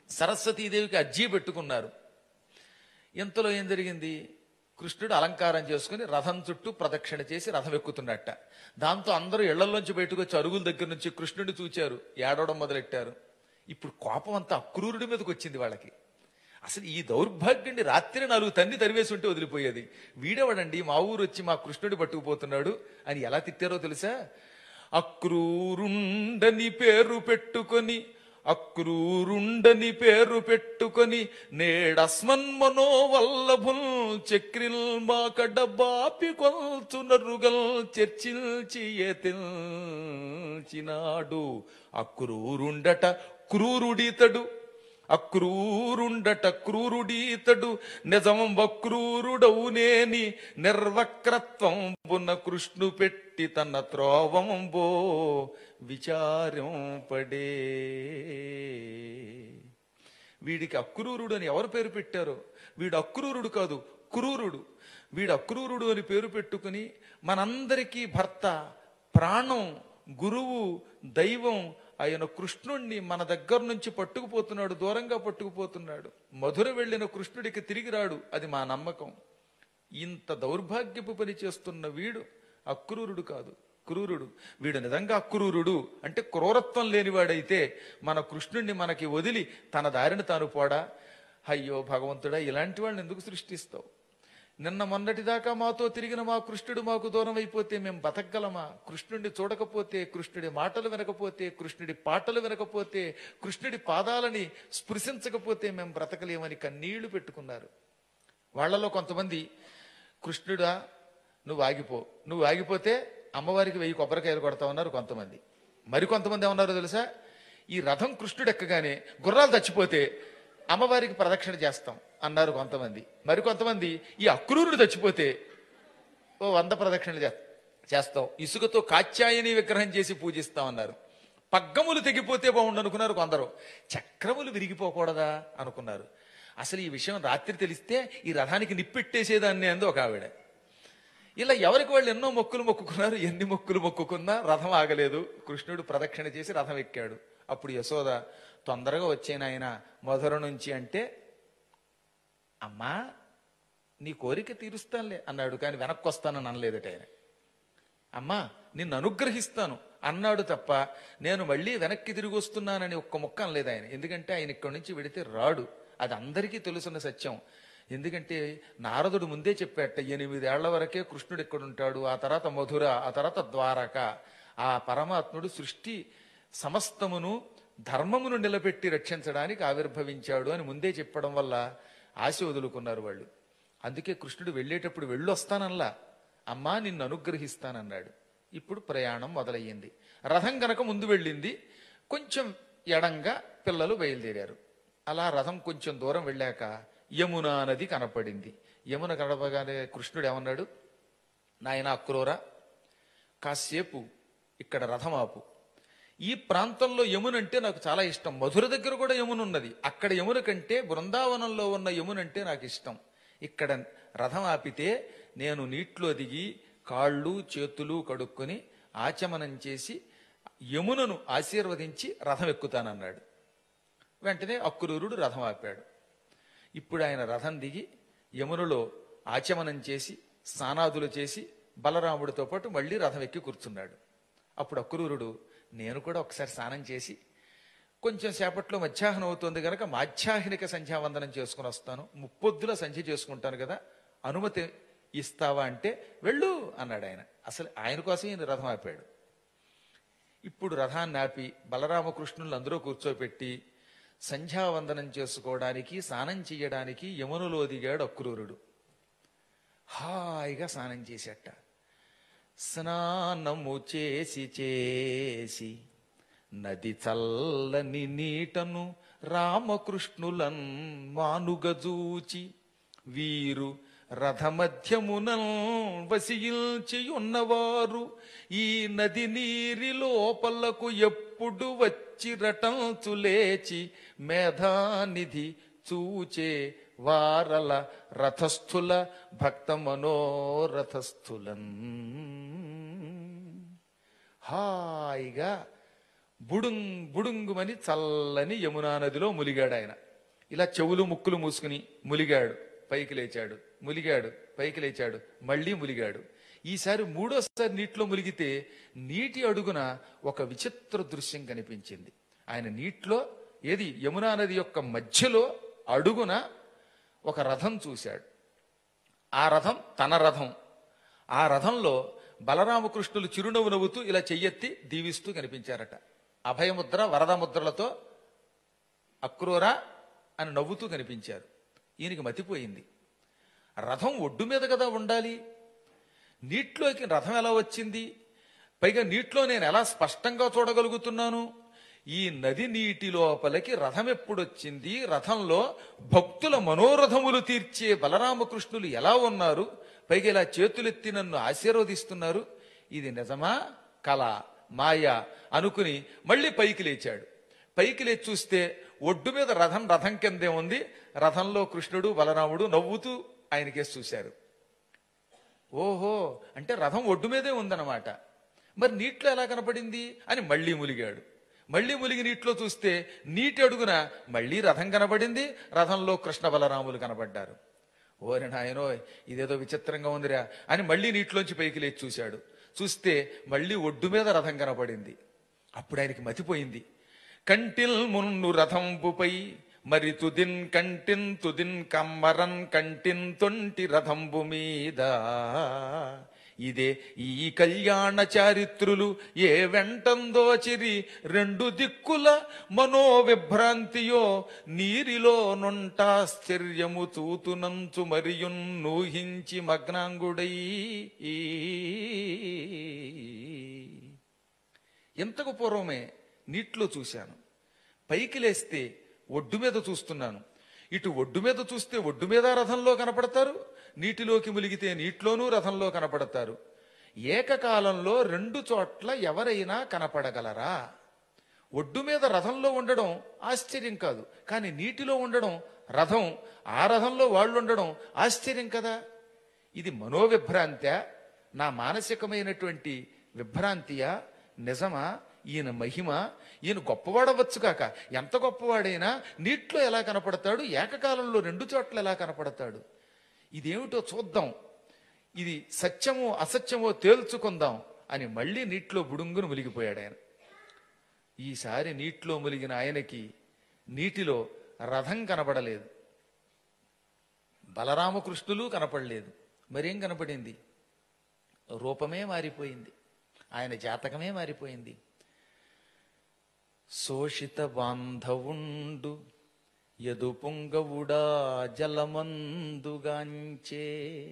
సరస్వతీదేవికి అర్జీ పెట్టుకున్నారు ఇంతలో ఏం జరిగింది కృష్ణుడు అలంకారం చేసుకుని రథం చుట్టూ ప్రదక్షిణ చేసి రథం ఎక్కుతున్నట్ట దాంతో అందరూ ఇళ్లలోంచి బయటకు వచ్చి అరుగుల దగ్గర నుంచి కృష్ణుడిని చూచారు ఏడవడం మొదలెట్టారు ఇప్పుడు కోపం అంతా అక్రూరుడి మీదకి వచ్చింది వాళ్ళకి అసలు ఈ దౌర్భాగ్యుడిని రాత్రి నాలుగు తన్ని తరివేసి ఉంటే వదిలిపోయేది వీడెవడండి మా ఊరు వచ్చి మా కృష్ణుడి పట్టుకుపోతున్నాడు అని ఎలా తిట్టారో తెలుసా అక్రూరుండని పేరు పెట్టుకొని అక్రూరుండని పేరు పెట్టుకొని నేడస్మన్మనో వల్లభుల్ చక్రిల్ మాకడ బాపి కొల్చునరుగల్ చర్చిల్చి ఎతిల్చినాడు అక్రూరుండట క్రూరుడితడు అక్రూరుండట క్రూరుడీతడు నిజం వక్రూరుడవునేని నిర్వక్రత్వం బున్న కృష్ణు పెట్టి తన త్రోవంబో విచారం పడే వీడికి అక్రూరుడు అని ఎవరు పేరు పెట్టారో వీడు అక్రూరుడు కాదు క్రూరుడు వీడు అక్రూరుడు అని పేరు పెట్టుకుని మనందరికీ భర్త ప్రాణం గురువు దైవం ఆయన కృష్ణుణ్ణి మన దగ్గర నుంచి పట్టుకుపోతున్నాడు దూరంగా పట్టుకుపోతున్నాడు మధుర వెళ్ళిన కృష్ణుడికి తిరిగి రాడు అది మా నమ్మకం ఇంత దౌర్భాగ్యపు పని చేస్తున్న వీడు అక్రూరుడు కాదు క్రూరుడు వీడు నిజంగా అక్రూరుడు అంటే క్రూరత్వం లేనివాడైతే మన కృష్ణుణ్ణి మనకి వదిలి తన దారిని తాను పోడా అయ్యో భగవంతుడా ఇలాంటి వాళ్ళని ఎందుకు సృష్టిస్తావు నిన్న మొన్నటిదాకా మాతో తిరిగిన మా కృష్ణుడు మాకు దూరం అయిపోతే మేము బతకగలమా కృష్ణుడిని చూడకపోతే కృష్ణుడి మాటలు వినకపోతే కృష్ణుడి పాటలు వినకపోతే కృష్ణుడి పాదాలని స్పృశించకపోతే మేము బ్రతకలేమని కన్నీళ్లు పెట్టుకున్నారు వాళ్ళలో కొంతమంది కృష్ణుడా నువ్వు ఆగిపో నువ్వు ఆగిపోతే అమ్మవారికి వెయ్యి కొబ్బరికాయలు కొడతా ఉన్నారు కొంతమంది మరి కొంతమంది ఏమన్నారో తెలుసా ఈ రథం కృష్ణుడు ఎక్కగానే గుర్రాలు చచ్చిపోతే అమ్మవారికి ప్రదక్షిణ చేస్తాం అన్నారు కొంతమంది మరి కొంతమంది ఈ అక్రూరుడు చచ్చిపోతే ఓ వంద ప్రదక్షిణలు చేస్తాం చేస్తాం ఇసుకతో కాత్యాయని విగ్రహం చేసి పూజిస్తాం అన్నారు పగ్గములు తెగిపోతే బాగుండు అనుకున్నారు కొందరు చక్రములు విరిగిపోకూడదా అనుకున్నారు అసలు ఈ విషయం రాత్రి తెలిస్తే ఈ రథానికి నిప్పెట్టేసేదాన్ని అంది ఒక ఆవిడ ఇలా ఎవరికి వాళ్ళు ఎన్నో మొక్కులు మొక్కుకున్నారు ఎన్ని మొక్కులు మొక్కుకున్నా రథం ఆగలేదు కృష్ణుడు ప్రదక్షిణ చేసి రథం ఎక్కాడు అప్పుడు యశోద తొందరగా వచ్చేన ఆయన మధుర నుంచి అంటే అమ్మా నీ కోరిక తీరుస్తానులే అన్నాడు కానీ వెనక్కి వస్తానని అనలేదట ఆయన అమ్మా నిన్ను అనుగ్రహిస్తాను అన్నాడు తప్ప నేను మళ్ళీ వెనక్కి తిరిగి వస్తున్నానని ఒక్క ముక్క అనలేదు ఆయన ఎందుకంటే ఆయన ఇక్కడి నుంచి వెడితే రాడు అది అందరికీ తెలుసున్న సత్యం ఎందుకంటే నారదుడు ముందే చెప్పాట ఎనిమిదేళ్ల వరకే కృష్ణుడు ఇక్కడ ఉంటాడు ఆ తర్వాత మధుర ఆ తర్వాత ద్వారక ఆ పరమాత్ముడు సృష్టి సమస్తమును ధర్మమును నిలబెట్టి రక్షించడానికి ఆవిర్భవించాడు అని ముందే చెప్పడం వల్ల ఆశ వదులుకున్నారు వాళ్ళు అందుకే కృష్ణుడు వెళ్ళేటప్పుడు వెళ్ళొస్తానల్లా అమ్మా నిన్ను అనుగ్రహిస్తానన్నాడు ఇప్పుడు ప్రయాణం మొదలయ్యింది రథం గనక ముందు వెళ్ళింది కొంచెం ఎడంగా పిల్లలు బయలుదేరారు అలా రథం కొంచెం దూరం వెళ్ళాక యమునా నది కనపడింది యమున కనపగానే కృష్ణుడు ఏమన్నాడు నాయన అక్రూరా కాసేపు ఇక్కడ రథం ఆపు ఈ ప్రాంతంలో యమున అంటే నాకు చాలా ఇష్టం మధుర దగ్గర కూడా యమున ఉన్నది అక్కడ యమున కంటే బృందావనంలో ఉన్న యమున అంటే నాకు ఇష్టం ఇక్కడ రథం ఆపితే నేను నీటిలో దిగి కాళ్ళు చేతులు కడుక్కొని ఆచమనం చేసి యమునను ఆశీర్వదించి రథం ఎక్కుతానన్నాడు వెంటనే అక్రూరుడు రథం ఆపాడు ఇప్పుడు ఆయన రథం దిగి యమునలో ఆచమనం చేసి స్నానాదులు చేసి బలరాముడితో పాటు మళ్ళీ రథం ఎక్కి కూర్చున్నాడు అప్పుడు అక్రూరుడు నేను కూడా ఒకసారి స్నానం చేసి కొంచెం సేపట్లో మధ్యాహ్నం అవుతుంది కనుక మాధ్యాహ్నిక సంధ్యావందనం చేసుకుని వస్తాను ముప్పొద్దుల సంధ్య చేసుకుంటాను కదా అనుమతి ఇస్తావా అంటే వెళ్ళు అన్నాడు ఆయన అసలు ఆయన కోసం ఈయన రథం ఆపాడు ఇప్పుడు రథాన్ని ఆపి బలరామకృష్ణులు అందరూ కూర్చోపెట్టి సంధ్యావందనం చేసుకోవడానికి స్నానం చేయడానికి యమునలో దిగాడు అక్రూరుడు హాయిగా స్నానం చేసేట స్నానము చేసి చేసి నది చల్లని నీటను రామకృష్ణులన్ మానుగజూచి వీరు రథమధ్యమునల్ వసిల్చి ఉన్నవారు ఈ నది నీరి లోపలకు ఎప్పుడు వచ్చి రటంచు లేచి మేధానిధి చూచే వారల రథస్థుల భక్త మనోరథస్థులన్ హాయిగా బుడుంగ్ బుడుంగుమని చల్లని యమునా నదిలో ములిగాడు ఆయన ఇలా చెవులు ముక్కులు మూసుకుని ములిగాడు పైకి లేచాడు ములిగాడు పైకి లేచాడు మళ్ళీ ములిగాడు ఈసారి మూడోసారి నీటిలో ములిగితే నీటి అడుగున ఒక విచిత్ర దృశ్యం కనిపించింది ఆయన నీటిలో ఏది యమునా నది యొక్క మధ్యలో అడుగున ఒక రథం చూశాడు ఆ రథం తన రథం ఆ రథంలో బలరామకృష్ణులు చిరునవ్వు నవ్వుతూ ఇలా చెయ్యెత్తి దీవిస్తూ కనిపించారట అభయముద్ర వరదముద్రలతో అక్రూరా అని నవ్వుతూ కనిపించారు ఈయనకి మతిపోయింది రథం ఒడ్డు మీద కదా ఉండాలి నీటిలోకి రథం ఎలా వచ్చింది పైగా నీటిలో నేను ఎలా స్పష్టంగా చూడగలుగుతున్నాను ఈ నది నీటి లోపలికి రథం ఎప్పుడొచ్చింది రథంలో భక్తుల మనోరథములు తీర్చే బలరామకృష్ణులు ఎలా ఉన్నారు పైగా ఇలా చేతులెత్తి నన్ను ఆశీర్వదిస్తున్నారు ఇది నిజమా కళ మాయ అనుకుని మళ్ళీ పైకి లేచాడు పైకి లేచి చూస్తే ఒడ్డు మీద రథం రథం కిందే ఉంది రథంలో కృష్ణుడు బలరాముడు నవ్వుతూ ఆయనకేసి చూశారు ఓహో అంటే రథం ఒడ్డు మీదే ఉందన్నమాట మరి నీటిలో ఎలా కనపడింది అని మళ్ళీ ములిగాడు మళ్ళీ ములిగి నీటిలో చూస్తే నీటి అడుగున మళ్ళీ రథం కనబడింది రథంలో కృష్ణ బలరాములు కనబడ్డారు ఓరి నాయనో ఇదేదో విచిత్రంగా ఉందిరా అని మళ్ళీ నీటిలోంచి పైకి లేచి చూశాడు చూస్తే మళ్ళీ ఒడ్డు మీద రథం కనపడింది అప్పుడు ఆయనకి మతిపోయింది కంటిల్ మున్ను రథంపుపై మరి తుదిన్ కంటిన్ తుదిన్ కమ్మరన్ కంటిన్ తొంటి రథంబు మీద ఇదే ఈ కళ్యాణ చారిత్రులు ఏ వెంటందోచిరి రెండు దిక్కుల మనోవిభ్రాంతియో నీరిలో నుంటాశ్చర్యము తూతునంచు మరియున్ నూహించి మగ్నాంగుడై ఇంతకు పూర్వమే నీటిలో చూశాను పైకి లేస్తే ఒడ్డు మీద చూస్తున్నాను ఇటు ఒడ్డు మీద చూస్తే ఒడ్డు మీద రథంలో కనపడతారు నీటిలోకి ములిగితే నీటిలోనూ రథంలో కనపడతారు ఏకకాలంలో రెండు చోట్ల ఎవరైనా కనపడగలరా ఒడ్డు మీద రథంలో ఉండడం ఆశ్చర్యం కాదు కానీ నీటిలో ఉండడం రథం ఆ రథంలో వాళ్ళు ఉండడం ఆశ్చర్యం కదా ఇది మనోవిభ్రాంత్యా నా మానసికమైనటువంటి విభ్రాంతియా నిజమా ఈయన మహిమ ఈయన గొప్పవాడవచ్చు కాక ఎంత గొప్పవాడైనా నీటిలో ఎలా కనపడతాడు ఏకకాలంలో రెండు చోట్ల ఎలా కనపడతాడు ఇదేమిటో చూద్దాం ఇది సత్యమో అసత్యమో తేల్చుకుందాం అని మళ్ళీ నీటిలో బుడుంగును మునిగిపోయాడు ఆయన ఈసారి నీటిలో మునిగిన ఆయనకి నీటిలో రథం కనపడలేదు బలరామకృష్ణులు కనపడలేదు మరేం కనపడింది రూపమే మారిపోయింది ఆయన జాతకమే మారిపోయింది శోషిత బాంధవుండు యదు పొంగవుడా జలమందుగాంచే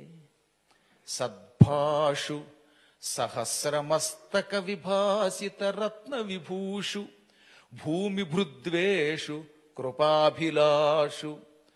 సద్భాషు సహస్రమస్తక విభాసిత రత్న విభూషు భూమి భృద్వేషు కృపాభిలాషు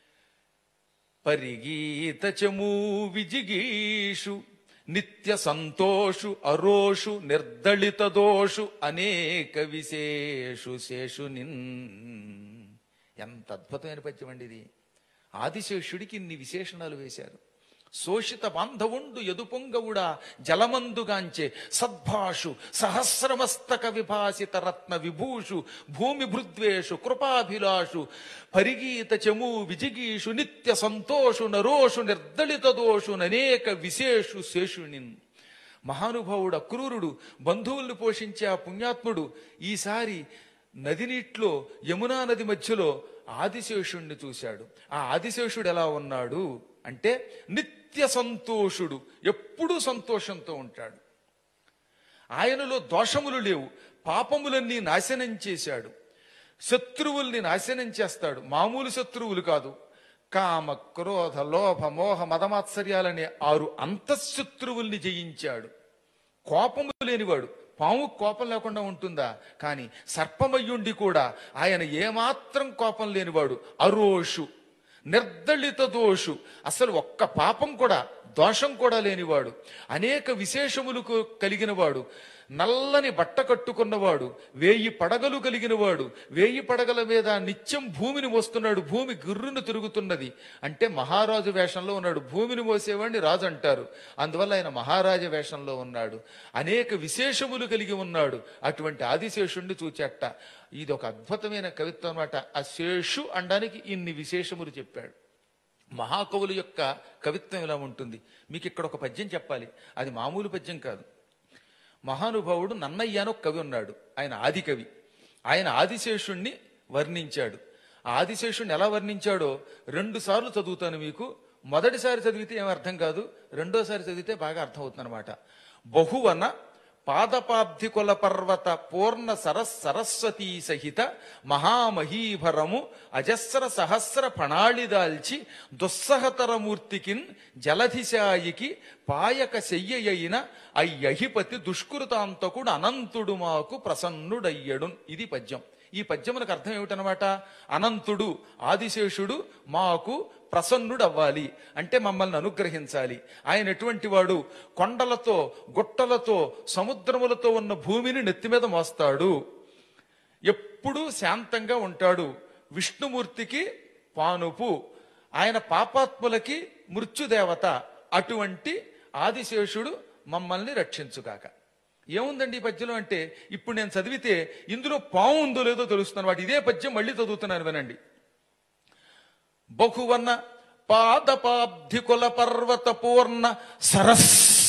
పరిగీత చమూ విజిగీషు నిత్య సంతోషు అరోషు నిర్దళిత దోషు అనేక విశేషు శేషు నిన్ ఎంత అద్భుతమైన పద్యం అండి ఇది ఆదిశేషుడికి ఇన్ని విశేషణాలు వేశారు శోషిత బాంధవుండు ఎదుపొంగవుడా జలమందుగాంచే సద్భాషు సహస్రమస్తక విభాసిత రత్న విభూషు భూమి భృద్వేషు కృపాభిలాషు పరిగీత చము విజిగీషు నిత్య సంతోషు నరోషు నిర్దళిత దోషు ననేక విశేషు శేషునిన్ మహానుభావుడు అక్రూరుడు బంధువుల్ని పోషించే ఆ పుణ్యాత్ముడు ఈసారి నది నీటిలో యమునా నది మధ్యలో ఆదిశేషుణ్ణి చూశాడు ఆ ఆదిశేషుడు ఎలా ఉన్నాడు అంటే నిత్య సంతోషుడు ఎప్పుడూ సంతోషంతో ఉంటాడు ఆయనలో దోషములు లేవు పాపములన్నీ నాశనం చేశాడు శత్రువుల్ని నాశనం చేస్తాడు మామూలు శత్రువులు కాదు కామ క్రోధ లోభ మోహ మదమాత్సర్యాలనే ఆరు అంతఃశత్రువుల్ని జయించాడు కోపము లేనివాడు పాము కోపం లేకుండా ఉంటుందా కానీ సర్పమయ్యుండి కూడా ఆయన ఏమాత్రం కోపం లేనివాడు అరోషు నిర్దళిత దోషు అసలు ఒక్క పాపం కూడా దోషం కూడా లేనివాడు అనేక విశేషములకు కలిగినవాడు నల్లని బట్ట కట్టుకున్నవాడు వేయి పడగలు కలిగిన వాడు వేయి పడగల మీద నిత్యం భూమిని మోస్తున్నాడు భూమి గుర్రును తిరుగుతున్నది అంటే మహారాజు వేషంలో ఉన్నాడు భూమిని మోసేవాడిని రాజు అంటారు అందువల్ల ఆయన మహారాజ వేషంలో ఉన్నాడు అనేక విశేషములు కలిగి ఉన్నాడు అటువంటి ఆదిశేషుణ్ణి చూచేట ఇది ఒక అద్భుతమైన కవిత్వం అన్నమాట ఆ శేషు అనడానికి ఇన్ని విశేషములు చెప్పాడు మహాకవుల యొక్క కవిత్వం ఇలా ఉంటుంది మీకు ఇక్కడ ఒక పద్యం చెప్పాలి అది మామూలు పద్యం కాదు మహానుభావుడు నన్నయ్య అని ఒక కవి ఉన్నాడు ఆయన ఆది కవి ఆయన ఆదిశేషుణ్ణి వర్ణించాడు ఆ ఆదిశేషుణ్ణి ఎలా వర్ణించాడో రెండు సార్లు చదువుతాను మీకు మొదటిసారి చదివితే ఏం అర్థం కాదు రెండోసారి చదివితే బాగా అర్థం అవుతుంది అనమాట బహువన పాదపాబ్ధి కుల పర్వత పూర్ణ సరస్ సరస్వతీ సహిత మహామహీభరము అజస్ర సహస్ర ఫణాళిదాల్చి దుస్సహతరమూర్తికిన్ జలధిశాయికి పాయక శయ్యయైన అయ్యహిపతి దుష్కృతాంతకుడు అనంతుడు మాకు ప్రసన్నుడయ్యడు ఇది పద్యం ఈ పద్యమునకు అర్థం ఏమిటనమాట అనంతుడు ఆదిశేషుడు మాకు ప్రసన్నుడు అవ్వాలి అంటే మమ్మల్ని అనుగ్రహించాలి ఆయన ఎటువంటి వాడు కొండలతో గుట్టలతో సముద్రములతో ఉన్న భూమిని నెత్తి మీద మోస్తాడు ఎప్పుడూ శాంతంగా ఉంటాడు విష్ణుమూర్తికి పానుపు ఆయన పాపాత్ములకి మృత్యుదేవత అటువంటి ఆదిశేషుడు మమ్మల్ని రక్షించుగాక ఏముందండి ఈ పద్యంలో అంటే ఇప్పుడు నేను చదివితే ఇందులో పాము ఉందో లేదో తెలుస్తున్నాను వాటి ఇదే పద్యం మళ్ళీ చదువుతున్నాను వినండి బహువన్న పాదపాబ్ధి కుల పర్వత పూర్ణ సరస్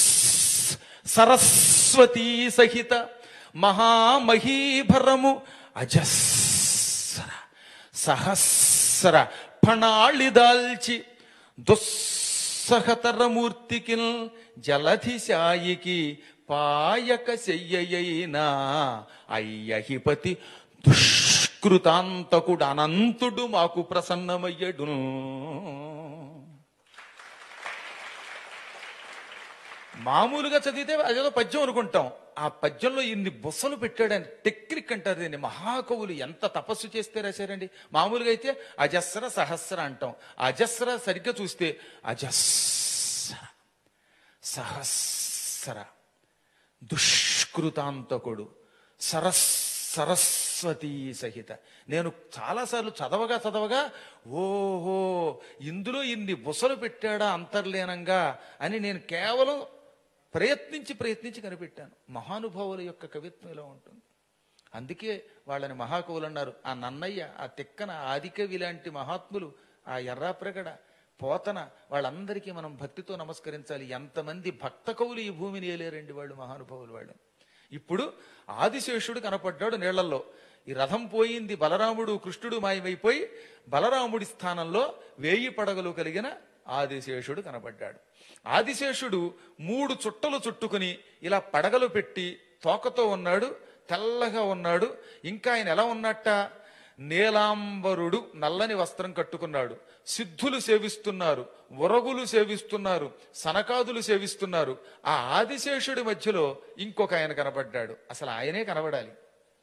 సరస్వతీ సహిత మహామహీభరము అజస్ర సహస్ర ఫణాళిదాల్చి దుస్సహతరమూర్తికి జలధిశాయికి పాయక శయ్యయైనా అయ్యహిపతి దుష్కృతాంతకుడు అనంతుడు మాకు ప్రసన్నమయ్యడు మామూలుగా చదివితే అదేదో పద్యం అనుకుంటాం ఆ పద్యంలో ఇన్ని బుసలు పెట్టాడని టెక్నిక్ అంటారు దీన్ని మహాకవులు ఎంత తపస్సు చేస్తే రాశారండి మామూలుగా అయితే అజస్ర సహస్ర అంటాం అజస్ర సరిగ్గా చూస్తే అజస్ర సహస్ర దుష్కృతాంతకుడు సరస్ సరస్వతీ సహిత నేను చాలాసార్లు చదవగా చదవగా ఓహో ఇందులో ఇన్ని బుసలు పెట్టాడా అంతర్లీనంగా అని నేను కేవలం ప్రయత్నించి ప్రయత్నించి కనిపెట్టాను మహానుభావుల యొక్క కవిత్వం ఇలా ఉంటుంది అందుకే వాళ్ళని మహాకవులు అన్నారు ఆ నన్నయ్య ఆ తిక్కన ఆదికవి లాంటి మహాత్ములు ఆ ఎర్రాప్రగడ పోతన వాళ్ళందరికీ మనం భక్తితో నమస్కరించాలి ఎంతమంది భక్త కవులు ఈ భూమిని ఏలేరండి వాళ్ళు మహానుభావులు వాళ్ళు ఇప్పుడు ఆదిశేషుడు కనపడ్డాడు నీళ్లలో ఈ రథం పోయింది బలరాముడు కృష్ణుడు మాయమైపోయి బలరాముడి స్థానంలో వేయి పడగలు కలిగిన ఆదిశేషుడు కనపడ్డాడు ఆదిశేషుడు మూడు చుట్టలు చుట్టుకుని ఇలా పడగలు పెట్టి తోకతో ఉన్నాడు తెల్లగా ఉన్నాడు ఇంకా ఆయన ఎలా ఉన్నట్ట నీలాంబరుడు నల్లని వస్త్రం కట్టుకున్నాడు సిద్ధులు సేవిస్తున్నారు ఉరగులు సేవిస్తున్నారు సనకాదులు సేవిస్తున్నారు ఆ ఆదిశేషుడి మధ్యలో ఇంకొక ఆయన కనబడ్డాడు అసలు ఆయనే కనబడాలి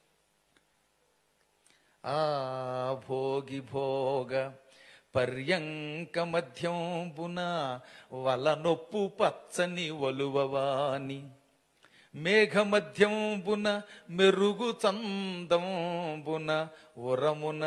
ఆ భోగి భోగ పర్యంక మధ్యంబున వలనొప్పు పచ్చని వలువవాని మేఘ మధ్యంబున మెరుగు చందంబున ఉరమున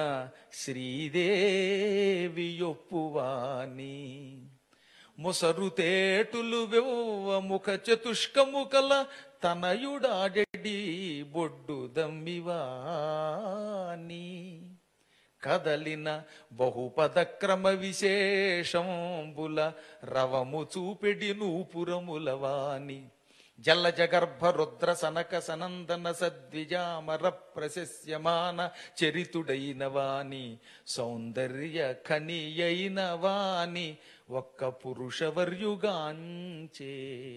శ్రీదేవి యొప్పువాని ముసరు తేటులు వెవ్వ ముఖ చతుష్కముకల తనయుడాడెడి బొడ్డు దమ్మివాని కదలిన బహుపద క్రమ విశేషంబుల రవము చూపెడి నూపురములవాని జల్ల జగర్భ రుద్ర సనక సనందన సద్విజామర ప్రశస్యమాన చరితుడైన వాని సౌందర్య ఖనియైన వాని ఒక్క పురుషవర్యుగాంచే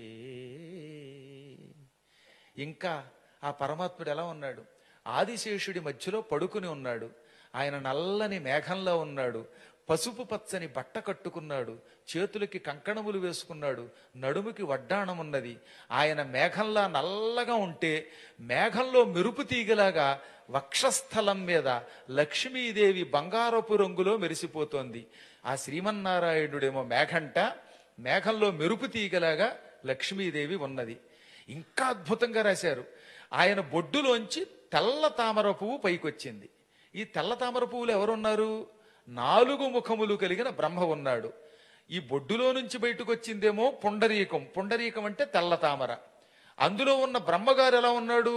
ఇంకా ఆ పరమాత్ముడు ఎలా ఉన్నాడు ఆదిశేషుడి మధ్యలో పడుకుని ఉన్నాడు ఆయన నల్లని మేఘంలో ఉన్నాడు పసుపు పచ్చని బట్ట కట్టుకున్నాడు చేతులకి కంకణములు వేసుకున్నాడు నడుముకి వడ్డాణం ఉన్నది ఆయన మేఘంలా నల్లగా ఉంటే మేఘంలో మెరుపు తీగలాగా వక్షస్థలం మీద లక్ష్మీదేవి బంగారపు రంగులో మెరిసిపోతోంది ఆ శ్రీమన్నారాయణుడేమో మేఘంట మేఘంలో మెరుపు తీగలాగా లక్ష్మీదేవి ఉన్నది ఇంకా అద్భుతంగా రాశారు ఆయన బొడ్డులోంచి తెల్ల తామర పువ్వు పైకొచ్చింది ఈ తెల్ల తామర పువ్వులు ఎవరున్నారు నాలుగు ముఖములు కలిగిన బ్రహ్మ ఉన్నాడు ఈ బొడ్డులో నుంచి బయటకు వచ్చిందేమో పుండరీకం పుండరీకం అంటే తెల్ల తామర అందులో ఉన్న బ్రహ్మగారు ఎలా ఉన్నాడు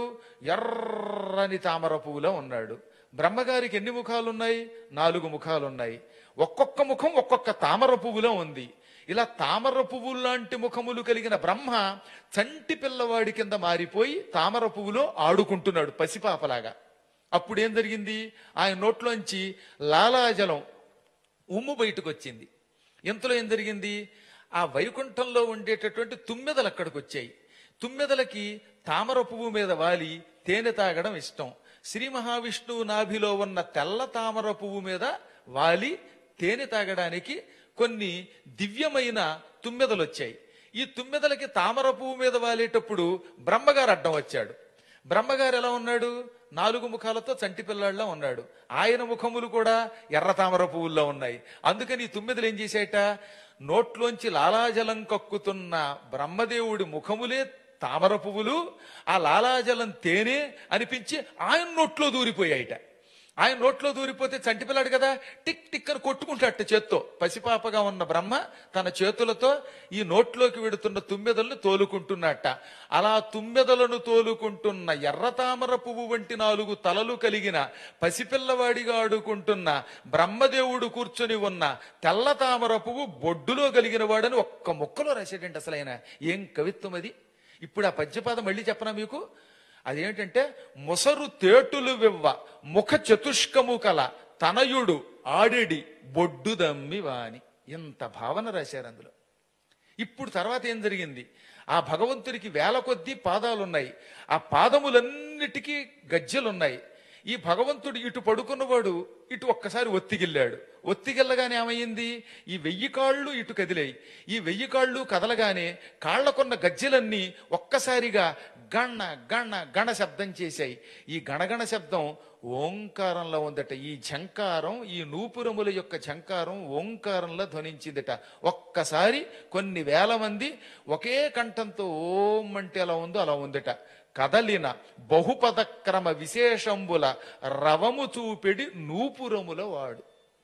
ఎర్రని తామర పువ్వులో ఉన్నాడు బ్రహ్మగారికి ఎన్ని ముఖాలు ఉన్నాయి నాలుగు ముఖాలు ఉన్నాయి ఒక్కొక్క ముఖం ఒక్కొక్క తామర పువ్వులో ఉంది ఇలా తామర పువ్వులు లాంటి ముఖములు కలిగిన బ్రహ్మ చంటి పిల్లవాడి కింద మారిపోయి తామర పువ్వులో ఆడుకుంటున్నాడు పసిపాపలాగా అప్పుడు ఏం జరిగింది ఆయన నోట్లోంచి లాలాజలం ఉమ్ము బయటకు వచ్చింది ఇంతలో ఏం జరిగింది ఆ వైకుంఠంలో ఉండేటటువంటి తుమ్మెదలు అక్కడికి వచ్చాయి తుమ్మెదలకి తామర పువ్వు మీద వాలి తేనె తాగడం ఇష్టం శ్రీ మహావిష్ణువు నాభిలో ఉన్న తెల్ల తామర పువ్వు మీద వాలి తేనె తాగడానికి కొన్ని దివ్యమైన తుమ్మెదలు వచ్చాయి ఈ తుమ్మెదలకి తామర పువ్వు మీద వాలేటప్పుడు బ్రహ్మగారు అడ్డం వచ్చాడు బ్రహ్మగారు ఎలా ఉన్నాడు నాలుగు ముఖాలతో చంటి పిల్లాడిలా ఉన్నాడు ఆయన ముఖములు కూడా ఎర్ర తామర పువ్వుల్లో ఉన్నాయి అందుకని ఈ తుమ్మెదలు ఏం చేశాయట నోట్లోంచి లాలాజలం కక్కుతున్న బ్రహ్మదేవుడి ముఖములే తామర పువ్వులు ఆ లాలాజలం తేనె అనిపించి ఆయన నోట్లో దూరిపోయాయిట ఆయన నోట్లో దూరిపోతే చంటిపిల్లాడు కదా టిక్ టిక్ అని కొట్టుకుంటాట చేత్తో పసిపాపగా ఉన్న బ్రహ్మ తన చేతులతో ఈ నోట్లోకి వెడుతున్న తుమ్మెదలను తోలుకుంటున్నట్ట అలా తుమ్మెదలను తోలుకుంటున్న ఎర్ర తామర పువ్వు వంటి నాలుగు తలలు కలిగిన పసిపిల్లవాడిగా ఆడుకుంటున్న బ్రహ్మదేవుడు కూర్చొని ఉన్న తెల్ల తామర పువ్వు బొడ్డులో కలిగిన వాడని ఒక్క ముక్కలో రాసేటండి అసలు ఆయన ఏం కవిత్వం అది ఇప్పుడు ఆ పద్యపాదం మళ్ళీ చెప్పనా మీకు అదేంటంటే మొసరు తేటులు వివ్వ ముఖ చతుష్కము కల తనయుడు ఆడెడి బొడ్డు దమ్మి వాని ఇంత భావన రాశారు అందులో ఇప్పుడు తర్వాత ఏం జరిగింది ఆ భగవంతుడికి వేల కొద్దీ పాదాలున్నాయి ఆ పాదములన్నిటికీ గజ్జెలున్నాయి ఈ భగవంతుడు ఇటు పడుకున్నవాడు ఇటు ఒక్కసారి ఒత్తిగిల్లాడు ఒత్తిగిల్లగానే ఏమైంది ఈ వెయ్యి కాళ్ళు ఇటు కదిలాయి ఈ వెయ్యి కాళ్ళు కదలగానే కాళ్లకున్న గజ్జెలన్నీ ఒక్కసారిగా గణ గణ గణ శబ్దం చేశాయి ఈ గణగణ శబ్దం ఓంకారంలో ఉందట ఈ ఝంకారం ఈ నూపురముల యొక్క ఝంకారం ఓంకారంలో ధ్వనించిందట ఒక్కసారి కొన్ని వేల మంది ఒకే కంఠంతో ఓం అంటే ఎలా ఉందో అలా ఉందట కదలిన బహుపద క్రమ విశేషంబుల రవము చూపెడి నూపురముల వాడు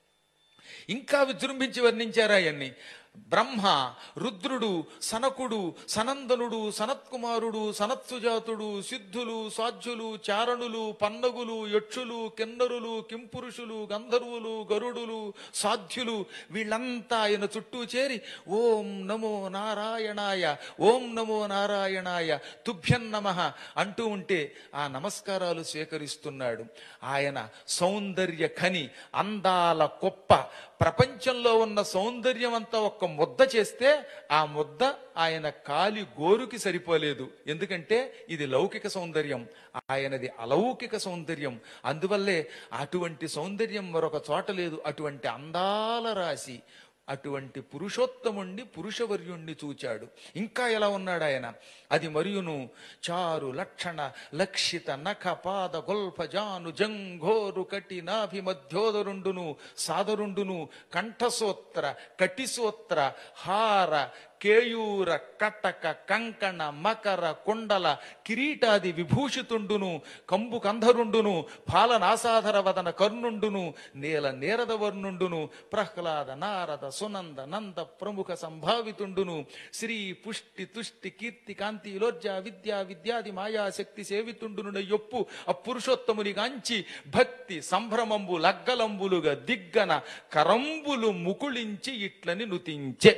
ఇంకా విజృంభించి వర్ణించారా అవన్నీ బ్రహ్మ రుద్రుడు సనకుడు సనందనుడు సనత్కుమారుడు సనత్సుజాతుడు సిద్ధులు సాధ్యులు చారణులు పన్నగులు యక్షులు కిన్నరులు కింపురుషులు గంధర్వులు గరుడులు సాధ్యులు వీళ్ళంతా ఆయన చుట్టూ చేరి ఓం నమో నారాయణాయ ఓం నమో నారాయణాయ తుభ్యం నమ అంటూ ఉంటే ఆ నమస్కారాలు స్వీకరిస్తున్నాడు ఆయన సౌందర్య ఖని అందాల కొప్ప ప్రపంచంలో ఉన్న సౌందర్యం అంతా ఒక్క ముద్ద చేస్తే ఆ ముద్ద ఆయన కాలి గోరుకి సరిపోలేదు ఎందుకంటే ఇది లౌకిక సౌందర్యం ఆయనది అలౌకిక సౌందర్యం అందువల్లే అటువంటి సౌందర్యం మరొక చోట లేదు అటువంటి అందాల రాశి అటువంటి పురుషోత్తముణ్ణి పురుషవర్యుణ్ణి చూచాడు ఇంకా ఎలా ఉన్నాడు ఆయన అది మరియును చారు లక్షణ లక్షిత నఖ పాద గొల్ఫ జాను జంఘోరు కటి నాభి మధ్యోదరుండును సాదరుండును కంఠసోత్ర కటిసోత్ర హార కేయూర కటక కంకణ మకర కుండల కిరీటాది విభూషితుండును కంబు కంధరుండును పాలనాసాధర వదన కర్ణుండును నేల నేరద వర్ణుండును ప్రహ్లాద నారద సునంద నంద ప్రముఖ సంభావితుండును శ్రీ పుష్టి తుష్టి కీర్తి కాంతి లోర్జ విద్యా విద్యాది మాయా శక్తి సేవితుండును యొప్పు అపురుషోత్తముని గాంచి భక్తి సంభ్రమంబు లగ్గలంబులుగా దిగ్గన కరంబులు ముకుళించి ఇట్లని నుతించే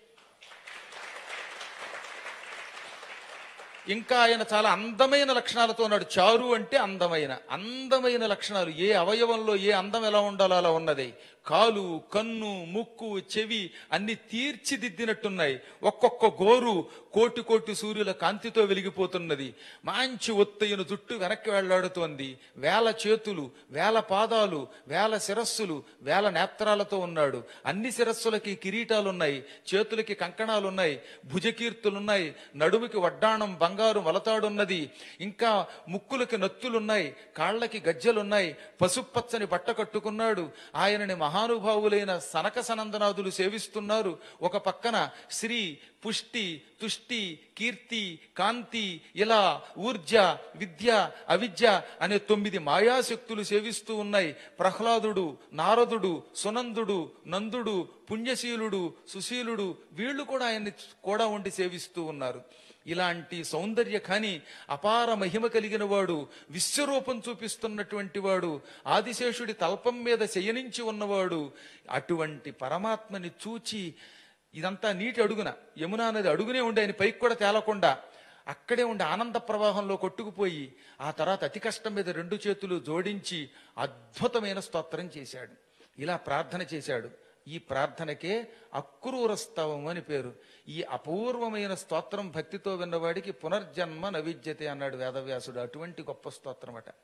ఇంకా ఆయన చాలా అందమైన లక్షణాలతో ఉన్నాడు చారు అంటే అందమైన అందమైన లక్షణాలు ఏ అవయవంలో ఏ అందం ఎలా ఉండాలో అలా ఉన్నది కాలు కన్ను ముక్కు చెవి అన్ని తీర్చిదిద్దినట్టున్నాయి ఒక్కొక్క గోరు కోటి కోటి సూర్యుల కాంతితో వెలిగిపోతున్నది మంచి ఒత్తైన జుట్టు వెనక్కి వెళ్లాడుతోంది వేల చేతులు వేల పాదాలు వేల శిరస్సులు వేల నేత్రాలతో ఉన్నాడు అన్ని శిరస్సులకి కిరీటాలున్నాయి చేతులకి కంకణాలున్నాయి భుజకీర్తులున్నాయి నడుముకి వడ్డాణం బంగారు మొలతాడున్నది ఇంకా ముక్కులకి నత్తులున్నాయి కాళ్ళకి గజ్జలున్నాయి పసుపచ్చని బట్ట కట్టుకున్నాడు ఆయనని మహా మహానుభావులైన సనక సనందనాదులు సేవిస్తున్నారు ఒక పక్కన శ్రీ పుష్టి తుష్టి కీర్తి కాంతి ఇలా ఊర్జ విద్య అవిద్య అనే తొమ్మిది మాయాశక్తులు సేవిస్తూ ఉన్నాయి ప్రహ్లాదుడు నారదుడు సునందుడు నందుడు పుణ్యశీలుడు సుశీలుడు వీళ్ళు కూడా ఆయన్ని కూడా ఉండి సేవిస్తూ ఉన్నారు ఇలాంటి సౌందర్య కాని అపార మహిమ కలిగిన వాడు విశ్వరూపం చూపిస్తున్నటువంటి వాడు ఆదిశేషుడి తల్పం మీద శయనించి ఉన్నవాడు అటువంటి పరమాత్మని చూచి ఇదంతా నీటి అడుగున యమునా నది అడుగునే ఉండి ఆయన పైకి కూడా తేలకుండా అక్కడే ఉండి ఆనంద ప్రవాహంలో కొట్టుకుపోయి ఆ తర్వాత అతి కష్టం మీద రెండు చేతులు జోడించి అద్భుతమైన స్తోత్రం చేశాడు ఇలా ప్రార్థన చేశాడు ఈ ప్రార్థనకే అక్రూరస్తవం అని పేరు ఈ అపూర్వమైన స్తోత్రం భక్తితో విన్నవాడికి పునర్జన్మ నవిద్యతే అన్నాడు వేదవ్యాసుడు అటువంటి గొప్ప స్తోత్రం అట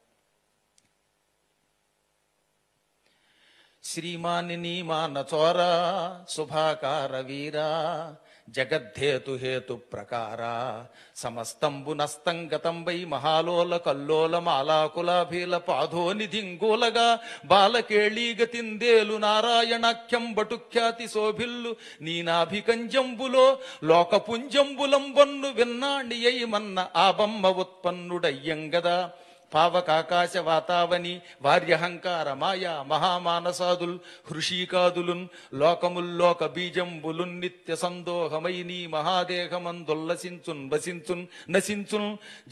శ్రీమానిని మానచోరా శుభాకార వీరా జగద్ధేతు హేతు ప్రకార సమస్తంబు నస్తంగతం వై మహాలోల కల్లోల మాలాకులాభీల పాధోనిధింగూలగా బాలకేళీగతిందేలు నారాయణాఖ్యం బటుఖ్యాతి శోభిల్లు నీనాభికంజంబులో లోకపుంజంబులంబొన్ను విన్నాణియై మన్న ఆబమ్మ ఉత్పన్నుడయ్యంగదా పావకాకాశ వాతావని వార్యహంకార మాయా మహామానసాదుల్ హృషీకాదులున్ లోకముల్లోక బీజంబులున్ నిత్య సందోహమై నీ మహాదేహమందుల్లసించున్ వసించున్ నసించున్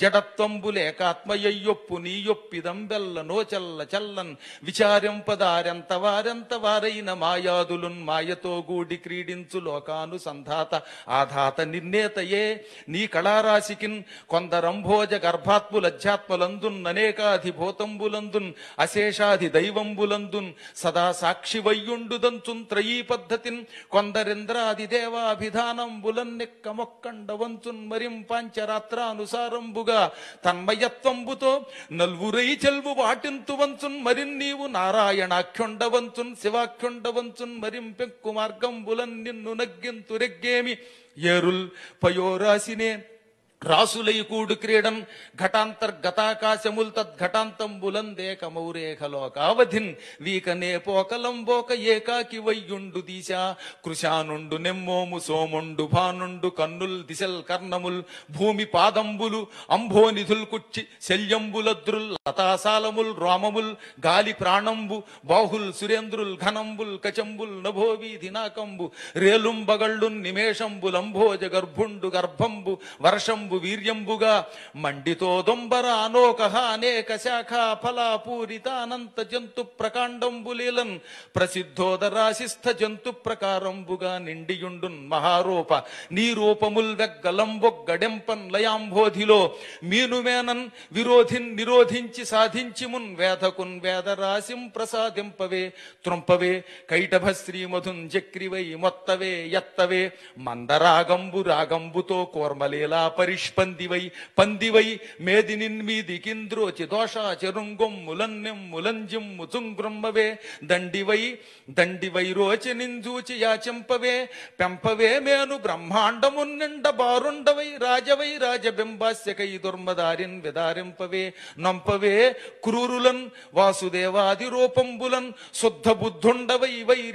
జడత్వంబులేకాత్మయ్యొప్పు నీయొప్పిదంబెల్ల నోచల్ల చల్లన్ విచారింపదారెంత వారెంత వారైన మాయాదులున్ మాయతో గూడి క్రీడించు లోకానుసంధాత ఆధాత నిర్ణేతయే నీ కళారాశికిన్ కొందరంభోజ గర్భాత్ములధ్యాత్మలందున్ అనేకాధిభూతంబులందున్ అశేషాధి దైవంబులందున్ సదా సాక్షి వయ్యుండుదంచున్ త్రయీ పద్ధతిన్ కొందరింద్రాది దేవాభిధానంబులన్నెక్క మొక్కండవంచున్ మరిం పాంచరాత్రానుసారంబుగా తన్మయత్వంబుతో నల్వురై చెల్వు వాటింతు వంచున్ మరిన్ నీవు నారాయణాఖ్యుండవంచున్ శివాఖ్యుండవంచున్ మరిం పెక్కు మార్గంబులన్ నిన్ను నగ్గింతు రెగ్గేమి ఏరుల్ పయోరాసినే రాసులై కూడు క్రీడం ఘటాంతర్గతాకాశముల్ తద్ఘటాంతంబులందేక మౌరేఖలోకావధిన్ వీకనే పోకలంబోక ఏకాకి వయ్యుండు దీశా కృశానుండు నెమ్మోము సోముండు భానుండు కన్నుల్ దిశల్ కర్ణముల్ భూమి పాదంబులు అంభోనిధుల్ కుచ్చి శల్యంబులద్రుల్ లతాసాలముల్ రోమముల్ గాలి ప్రాణంబు బాహుల్ సురేంద్రుల్ ఘనంబుల్ కచంబుల్ నభోవీధి నాకంబు రేలుంబగళ్ళున్ నిమేషంబులంభోజ గర్భుండు గర్భంబు వర్షంబు వీర్యంబుగా మండితో దొంబర అనోకహ అనేక శాఖ ఫలాపూరిత అనంత జంతు ప్రకాండంబులీలన్ ప్రసిద్ధోదరాశిస్థ జంతు ప్రకారంబుగా నిండియుండున్ మహారూప నీ రూపముల్ వెగ్గలంబొగ్గడెంపన్ లయాంబోధిలో మీనుమేనన్ విరోధిన్ నిరోధించి సాధించి మున్ వేదకున్ వేదరాశిం ప్రసాదింపవే త్రుంపవే కైటభ శ్రీమధున్ జక్రివై మొత్తవే ఎత్తవే మందరాగంబు రాగంబుతో కోర్మలీలా పరిష్పందివై పందివై మేదినిన్ మీదికింద్రోచి దోషాచరుంగొం ములన్నెం ములంజిం ముతుంగ్రమ్మవే దండివై దండివై రోచి నింజూచి యాచింపవే పెంపవే మేను బ్రహ్మాండమున్ నిండ బారుండవై రాజవై రాజబింబాస్యకై దుర్మదారిన్ విదారింపవే నంపవే క్రూరులన్ వాసుదేవాది రూపంబులన్ శుద్ధ బుద్ధుండవై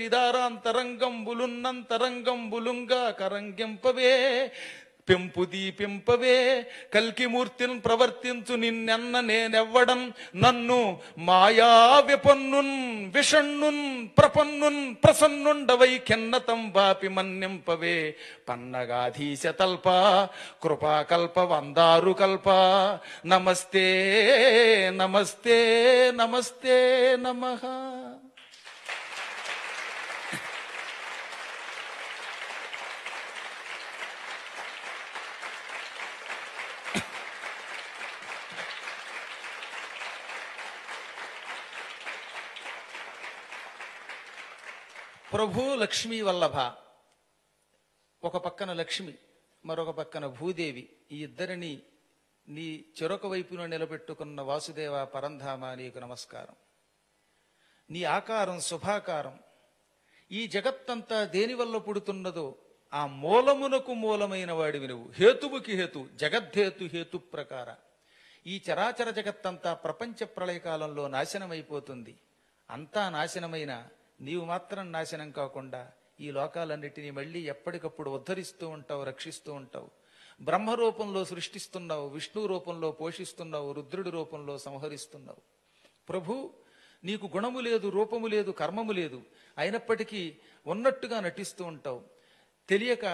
వైరిదారాంతరంగంబులున్నంతరంగంబులుంగా కరంగింపవే పెంపు దీపింపవే కల్కిమూర్తిని ప్రవర్తించు నిన్నెన్న నేనెవ్వడం నన్ను మాయా విపన్నున్ విషణ్ణున్ ప్రపన్నున్ ప్రసన్నుండవై కిన్నతం వాపి మన్నింపవే పన్నగాధీశ తల్ప కృపాకల్ప వందారు కల్ప నమస్తే నమస్తే నమస్తే నమః ప్రభు లక్ష్మీ వల్లభ ఒక పక్కన లక్ష్మి మరొక పక్కన భూదేవి ఈ ఇద్దరిని నీ చెరొక వైపున నిలబెట్టుకున్న వాసుదేవ పరంధామ నీకు నమస్కారం నీ ఆకారం శుభాకారం ఈ జగత్తంతా దేని వల్ల పుడుతున్నదో ఆ మూలమునకు మూలమైన వాడివి నువ్వు హేతువుకి హేతు జగద్ధేతు హేతు ప్రకార ఈ చరాచర జగత్తంతా ప్రపంచ ప్రళయకాలంలో నాశనమైపోతుంది అంతా నాశనమైన నీవు మాత్రం నాశనం కాకుండా ఈ లోకాలన్నిటినీ మళ్ళీ ఎప్పటికప్పుడు ఉద్ధరిస్తూ ఉంటావు రక్షిస్తూ ఉంటావు బ్రహ్మ రూపంలో సృష్టిస్తున్నావు విష్ణు రూపంలో పోషిస్తున్నావు రుద్రుడి రూపంలో సంహరిస్తున్నావు ప్రభు నీకు గుణము లేదు రూపము లేదు కర్మము లేదు అయినప్పటికీ ఉన్నట్టుగా నటిస్తూ ఉంటావు తెలియక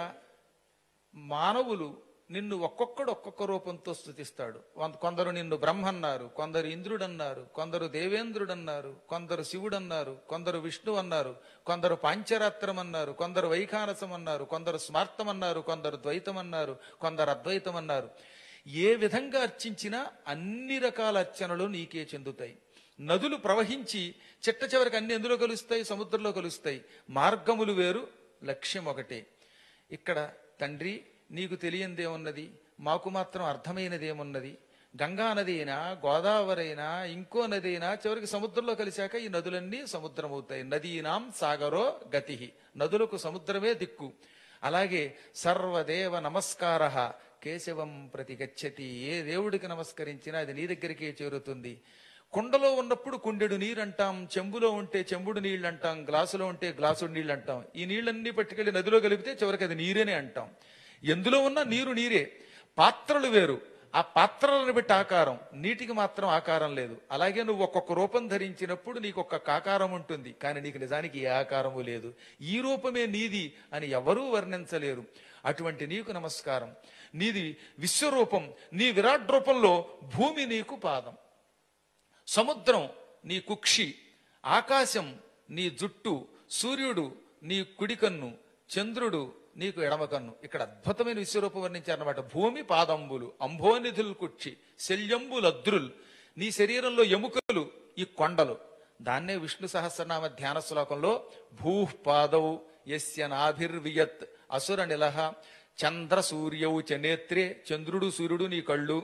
మానవులు నిన్ను ఒక్కొక్కడు ఒక్కొక్క రూపంతో స్థుతిస్తాడు వంద- కొందరు నిన్ను బ్రహ్మ అన్నారు కొందరు ఇంద్రుడన్నారు కొందరు దేవేంద్రుడన్నారు కొందరు శివుడన్నారు కొందరు విష్ణు అన్నారు కొందరు పాంచరాత్రం అన్నారు కొందరు వైఖానసం అన్నారు కొందరు స్మార్తం అన్నారు కొందరు ద్వైతం అన్నారు కొందరు అద్వైతం అన్నారు ఏ విధంగా అర్చించినా అన్ని రకాల అర్చనలు నీకే చెందుతాయి నదులు ప్రవహించి చిట్ట చివరికి అన్ని ఎందులో కలుస్తాయి సముద్రంలో కలుస్తాయి మార్గములు వేరు లక్ష్యం ఒకటే ఇక్కడ తండ్రి నీకు తెలియందేమున్నది మాకు మాత్రం అర్థమైనదేమున్నది గంగా నది అయినా గోదావరి అయినా ఇంకో నది అయినా చివరికి సముద్రంలో కలిశాక ఈ నదులన్నీ సముద్రం అవుతాయి నదీనాం సాగరో గతి నదులకు సముద్రమే దిక్కు అలాగే సర్వదేవ నమస్కార కేశవం ప్రతి గచ్చతి ఏ దేవుడికి నమస్కరించినా అది నీ దగ్గరికే చేరుతుంది కుండలో ఉన్నప్పుడు కుండెడు నీరు అంటాం చెంబులో ఉంటే చెంబుడు నీళ్ళు అంటాం గ్లాసులో ఉంటే గ్లాసుడు నీళ్ళు అంటాం ఈ నీళ్ళన్నీ పట్టుకెళ్లి నదిలో కలిపితే చివరికి అది నీరేనే అంటాం ఎందులో ఉన్న నీరు నీరే పాత్రలు వేరు ఆ పాత్రలను బట్టి ఆకారం నీటికి మాత్రం ఆకారం లేదు అలాగే నువ్వు ఒక్కొక్క రూపం ధరించినప్పుడు నీకు ఒక్కొక్క ఆకారం ఉంటుంది కానీ నీకు నిజానికి ఏ ఆకారము లేదు ఈ రూపమే నీది అని ఎవరూ వర్ణించలేరు అటువంటి నీకు నమస్కారం నీది విశ్వరూపం నీ విరాట్ రూపంలో భూమి నీకు పాదం సముద్రం నీ కుక్షి ఆకాశం నీ జుట్టు సూర్యుడు నీ కుడి కన్ను చంద్రుడు నీకు ఎడమ కన్ను ఇక్కడ అద్భుతమైన విశ్వరూపం వర్ణించారన్నమాట భూమి పాదంబులు అంభోనిధులు కుక్షి శల్యంబులద్రుల్ నీ శరీరంలో ఎముకలు ఈ కొండలు దాన్నే విష్ణు సహస్రనామ ధ్యాన శ్లోకంలో భూః పాదౌ యస్య నాభిర్వియత్ అసుర నిలహ చంద్ర సూర్యౌ చ నేత్రే చంద్రుడు సూర్యుడు నీ కళ్ళు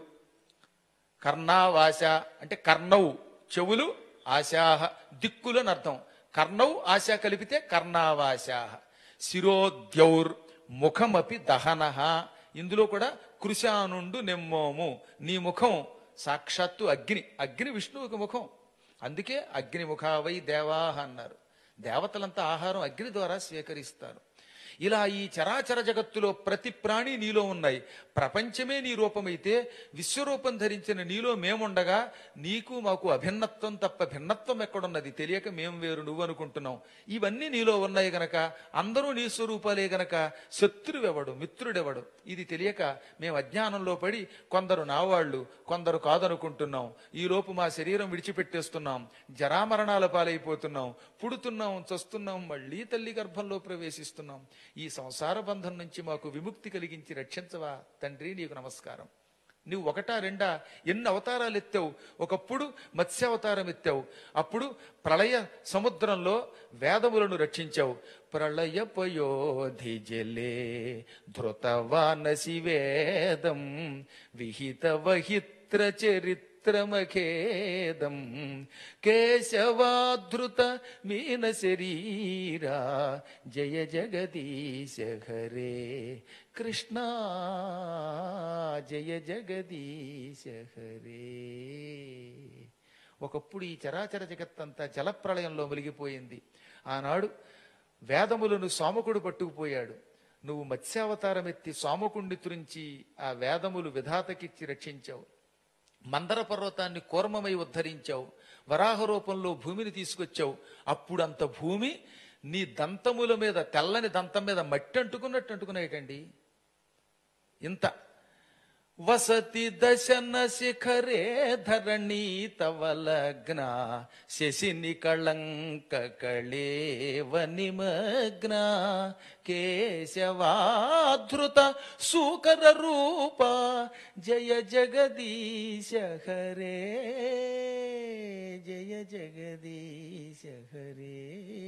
కర్ణావాశ అంటే కర్ణవు చెవులు ఆశాహ దిక్కులు అని అర్థం కర్ణవు ఆశ కలిపితే కర్ణావాశాహ శిరోద్యౌర్ ముఖమపి దహనః ఇందులో కూడా కృశానుండు నెమ్మోము నీ ముఖం సాక్షాత్తు అగ్ని అగ్ని విష్ణువుకి ముఖం అందుకే అగ్ని ముఖావై దేవాహ అన్నారు దేవతలంతా ఆహారం అగ్ని ద్వారా స్వీకరిస్తారు ఇలా ఈ చరాచర జగత్తులో ప్రతి ప్రాణి నీలో ఉన్నాయి ప్రపంచమే నీ రూపమైతే విశ్వరూపం ధరించిన నీలో మేముండగా నీకు మాకు అభిన్నత్వం తప్ప భిన్నత్వం ఎక్కడున్నది తెలియక మేము వేరు నువ్వు అనుకుంటున్నాం ఇవన్నీ నీలో ఉన్నాయి గనక అందరూ నీ స్వరూపాలే గనక శత్రువెవడు మిత్రుడెవడు ఇది తెలియక మేము అజ్ఞానంలో పడి కొందరు నావాళ్ళు కొందరు కాదనుకుంటున్నాం ఈ లోపు మా శరీరం విడిచిపెట్టేస్తున్నాం జరామరణాల పాలైపోతున్నాం పుడుతున్నాం చస్తున్నాం మళ్ళీ తల్లి గర్భంలో ప్రవేశిస్తున్నాం ఈ సంసార బంధం నుంచి మాకు విముక్తి కలిగించి రక్షించవా తండ్రి నీకు నమస్కారం నువ్వు ఒకటా రెండా ఎన్ని అవతారాలు ఎత్తావు ఒకప్పుడు మత్స్యావతారం ఎత్తావు అప్పుడు ప్రళయ సముద్రంలో వేదములను రక్షించావు ప్రళయ పయోధి జలే ధృతవానసి వేదం విహిత వహిత్ర చరిత్రమఖేదం కేశవాధృత మీన శరీరా జయ జగదీశ హరే కృష్ణ జయ జగదీశ హరే ఒకప్పుడు ఈ చరాచర జగత్తంతా జలప్రళయంలో మునిగిపోయింది ఆనాడు వేదములను సోమకుడు పట్టుకుపోయాడు నువ్వు మత్స్యావతారం ఎత్తి సోమకుణ్ణి తురించి ఆ వేదములు విధాతకిచ్చి రక్షించావు మందర పర్వతాన్ని కూర్మమై ఉద్ధరించావు వరాహ రూపంలో భూమిని తీసుకొచ్చావు అప్పుడు అంత భూమి నీ దంతముల మీద తెల్లని దంతం మీద మట్టి అంటుకున్నట్టు అంటుకున్నాయటండి ఇంత వసతి దశన శిఖరే ధరణి తవ లగ్న శశిని కళంక కళేవ నిమగ్న కేశవాధృత సూకర రూప జయ జగదీశ హరే జయ జగదీశ హరే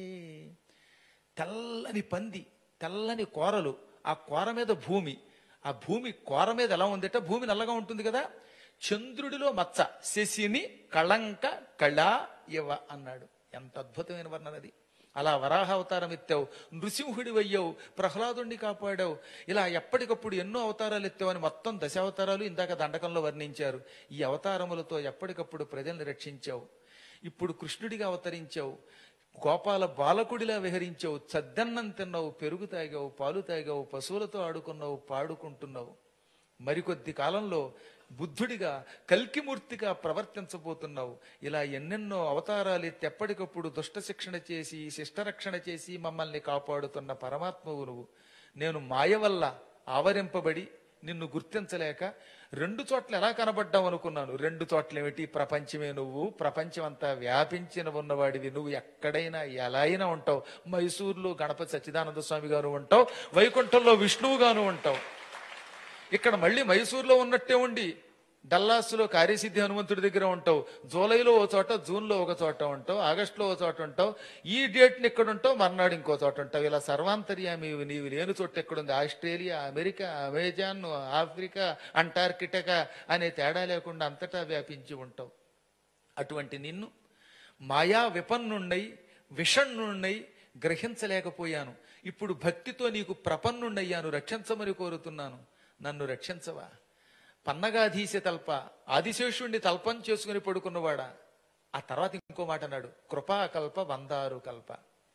తెల్లని పంది తెల్లని కోరలు ఆ కోర మీద భూమి ఆ భూమి కోర మీద ఎలా ఉందట భూమి నల్లగా ఉంటుంది కదా చంద్రుడిలో మచ్చ శశిని కళంక కళ ఇవ అన్నాడు ఎంత అద్భుతమైన వర్ణనది అలా వరాహ అవతారం ఎత్తావు నృసింహుడి అయ్యావు ప్రహ్లాదుణ్ణి కాపాడావు ఇలా ఎప్పటికప్పుడు ఎన్నో అవతారాలు ఎత్తావు అని మొత్తం దశావతారాలు ఇందాక దండకంలో వర్ణించారు ఈ అవతారములతో ఎప్పటికప్పుడు ప్రజల్ని రక్షించావు ఇప్పుడు కృష్ణుడిగా అవతరించావు గోపాల బాలకుడిలా విహరించావు చద్దన్నం తిన్నావు పెరుగు తాగావు పాలు తాగావు పశువులతో ఆడుకున్నావు పాడుకుంటున్నావు మరికొద్ది కాలంలో బుద్ధుడిగా కల్కిమూర్తిగా ప్రవర్తించబోతున్నావు ఇలా ఎన్నెన్నో అవతారాలు ఎత్తి ఎప్పటికప్పుడు దుష్ట శిక్షణ చేసి శిష్టరక్షణ చేసి మమ్మల్ని కాపాడుతున్న పరమాత్మవు నువ్వు నేను మాయ వల్ల ఆవరింపబడి నిన్ను గుర్తించలేక రెండు చోట్ల ఎలా కనబడ్డావు అనుకున్నాను రెండు చోట్ల ఏమిటి ప్రపంచమే నువ్వు ప్రపంచం అంతా వ్యాపించిన ఉన్నవాడివి నువ్వు ఎక్కడైనా ఎలా అయినా ఉంటావు మైసూరులో గణపతి సచ్చిదానంద స్వామి గారు ఉంటావు వైకుంఠంలో విష్ణువు గాను ఉంటావు ఇక్కడ మళ్ళీ మైసూర్లో ఉన్నట్టే ఉండి డల్లాస్లో కార్యసిద్ధి హనుమంతుడి దగ్గర ఉంటావు జూలైలో ఓ చోట జూన్లో ఒక చోట ఉంటావు ఆగస్టులో ఒక చోట ఉంటావు ఈ డేట్ని ఎక్కడ ఉంటావు మర్నాడు ఇంకో చోట ఉంటావు ఇలా సర్వాంతర్యామి నీవు లేని చోట ఎక్కడుంది Australia America Amazon Africa Antarctica అనే తేడా లేకుండా అంతటా వ్యాపించి ఉంటావు అటువంటి నిన్ను మాయా విపన్నుండై విషణ్ణుండై గ్రహించలేకపోయాను ఇప్పుడు భక్తితో నీకు ప్రపన్నుండయ్యాను రక్షించమని కోరుతున్నాను నన్ను రక్షించవా పన్నగాధీశ తల్ప ఆదిశేషుణ్ణి తల్పం చేసుకుని పడుకున్నవాడా ఆ తర్వాత ఇంకో మాట అన్నాడు కృపాకల్ప వందారు కల్ప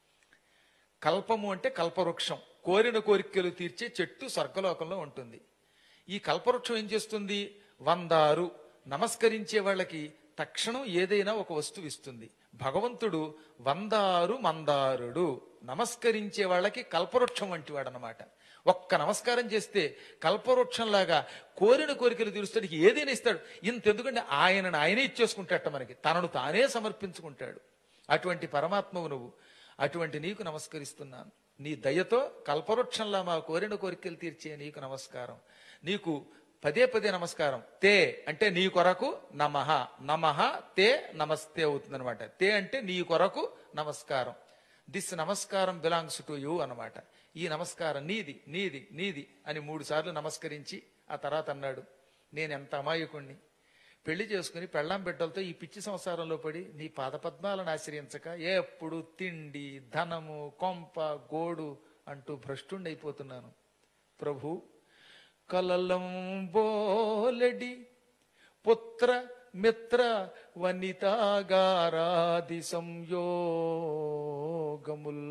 కల్పము అంటే కల్పవృక్షం కోరిన కోరికలు తీర్చే చెట్టు స్వర్గలోకంలో ఉంటుంది ఈ కల్పవృక్షం ఏం చేస్తుంది వందారు నమస్కరించే వాళ్ళకి తక్షణం ఏదైనా ఒక వస్తువు ఇస్తుంది భగవంతుడు వందారు మందారుడు నమస్కరించే వాళ్ళకి కల్పవృక్షం వంటి వాడనమాట ఒక్క నమస్కారం చేస్తే కల్పవృక్షంలాగా కోరిన కోరికలు తీరుస్తాడు ఏదైనా ఇస్తాడు ఇంత ఎందుకంటే ఆయనను ఆయనే ఇచ్చేసుకుంటాట మనకి తనను తానే సమర్పించుకుంటాడు అటువంటి పరమాత్మవు నువ్వు అటువంటి నీకు నమస్కరిస్తున్నాను నీ దయతో కల్పవృక్షంలా మా కోరిన కోరికలు తీర్చే నీకు నమస్కారం నీకు పదే పదే నమస్కారం తే అంటే నీ కొరకు నమః నమః తే నమస్తే అవుతుంది అనమాట తే అంటే నీ కొరకు నమస్కారం దిస్ నమస్కారం బిలాంగ్స్ టు యూ అన్నమాట ఈ నమస్కారం నీది నీది నీది అని మూడు సార్లు నమస్కరించి ఆ తర్వాత అన్నాడు నేను ఎంత అమాయకుణ్ణి పెళ్లి చేసుకుని పెళ్ళాం బిడ్డలతో ఈ పిచ్చి సంసారంలో పడి నీ పాదపద్మాలను ఆశ్రయించక ఎప్పుడు తిండి ధనము కొంప గోడు అంటూ భ్రష్టుండైపోతున్నాను ప్రభు కలలం బోలెడి పుత్ర మిత్ర వనితాగారాది సంయోగముల్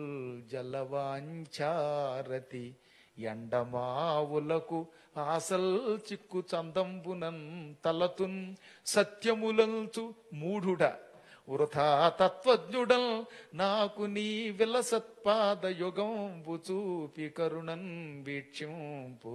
జలవాంఛారతి ఎండమావులకు ఆసల్ చిక్కు చందంబునన్ తలతున్ సత్యములంచు మూఢుడ వృథా తత్వజ్ఞుడల్ నాకు నీ విలసత్పాద యుగంబు చూపి కరుణన్ వీక్షింపు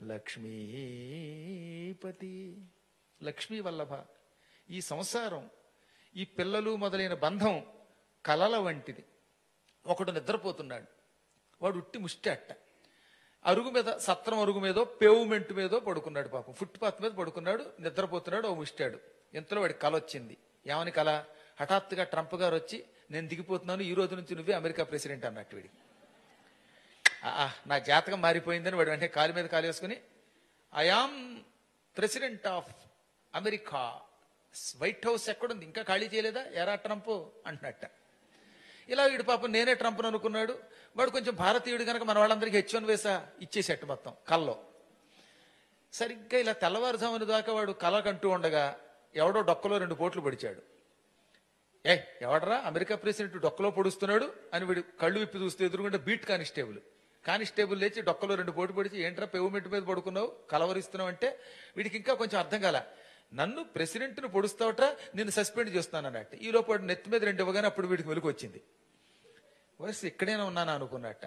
లక్ష్మీపతి లక్ష్మీ వల్లభ ఈ సంసారం ఈ పిల్లలు మొదలైన బంధం కలల వంటిది ఒకడు నిద్రపోతున్నాడు వాడు ఉట్టి ముష్టి అట్ట అరుగు మీద సత్రం అరుగు మీదో పేవ్మెంట్ మీదో పడుకున్నాడు పాపం ఫుట్పాత్ మీద పడుకున్నాడు నిద్రపోతున్నాడు ఓ ముష్టాడు ఇంతలో వాడి కల వచ్చింది ఏమని కల హఠాత్తుగా ట్రంప్ గారు వచ్చి నేను దిగిపోతున్నాను ఈ రోజు నుంచి నువ్వే అమెరికా ప్రెసిడెంట్ అన్నట్టు వీడి ఆ, నా జాతకం మారిపోయిందని వాడు వెంటనే కాలు మీద కాలు వేసుకుని I am president of America white house ఎక్కడుంది ఇంకా ఖాళీ చేయలేదా ఎరా ట్రంప్ అంటున్నట్ట ఇలా వీడు పాపం నేనే ట్రంప్ అనుకున్నాడు వాడు కొంచెం భారతీయుడు కనుక మన వాళ్ళందరికీ హెచ్ వన్ వేసా ఇచ్చేసేట్టు మొత్తం కల్లో సరిగ్గా ఇలా తెల్లవారుజామున దాకా వాడు కల కంటూ ఉండగా ఎవడో డొక్కలో రెండు పోట్లు పొడిచాడు ఏ ఎవడరా అమెరికా ప్రెసిడెంట్ డొక్కలో పొడుస్తున్నాడు అని వీడు కళ్ళు విప్పి చూస్తే ఎదురుగుంటే బీట్ కానిస్టేబుల్ కానిస్టేబుల్ లేచి డొక్కలో రెండు పోటు పొడిచి ఏంట్రా పెవుమెంట్ మీద పడుకున్నావు కలవరిస్తున్నావు అంటే వీడికి ఇంకా కొంచెం అర్థం కాల నన్ను ప్రెసిడెంట్ను పొడుస్తావట నేను సస్పెండ్ చేస్తాను అన్నట్టు ఈ లోపు వాడు నెత్తి మీద రెండు ఇవ్వగానే అప్పుడు వీడికి వెలుగు వచ్చింది వయసు ఇక్కడైనా ఉన్నాను అనుకున్నట్ట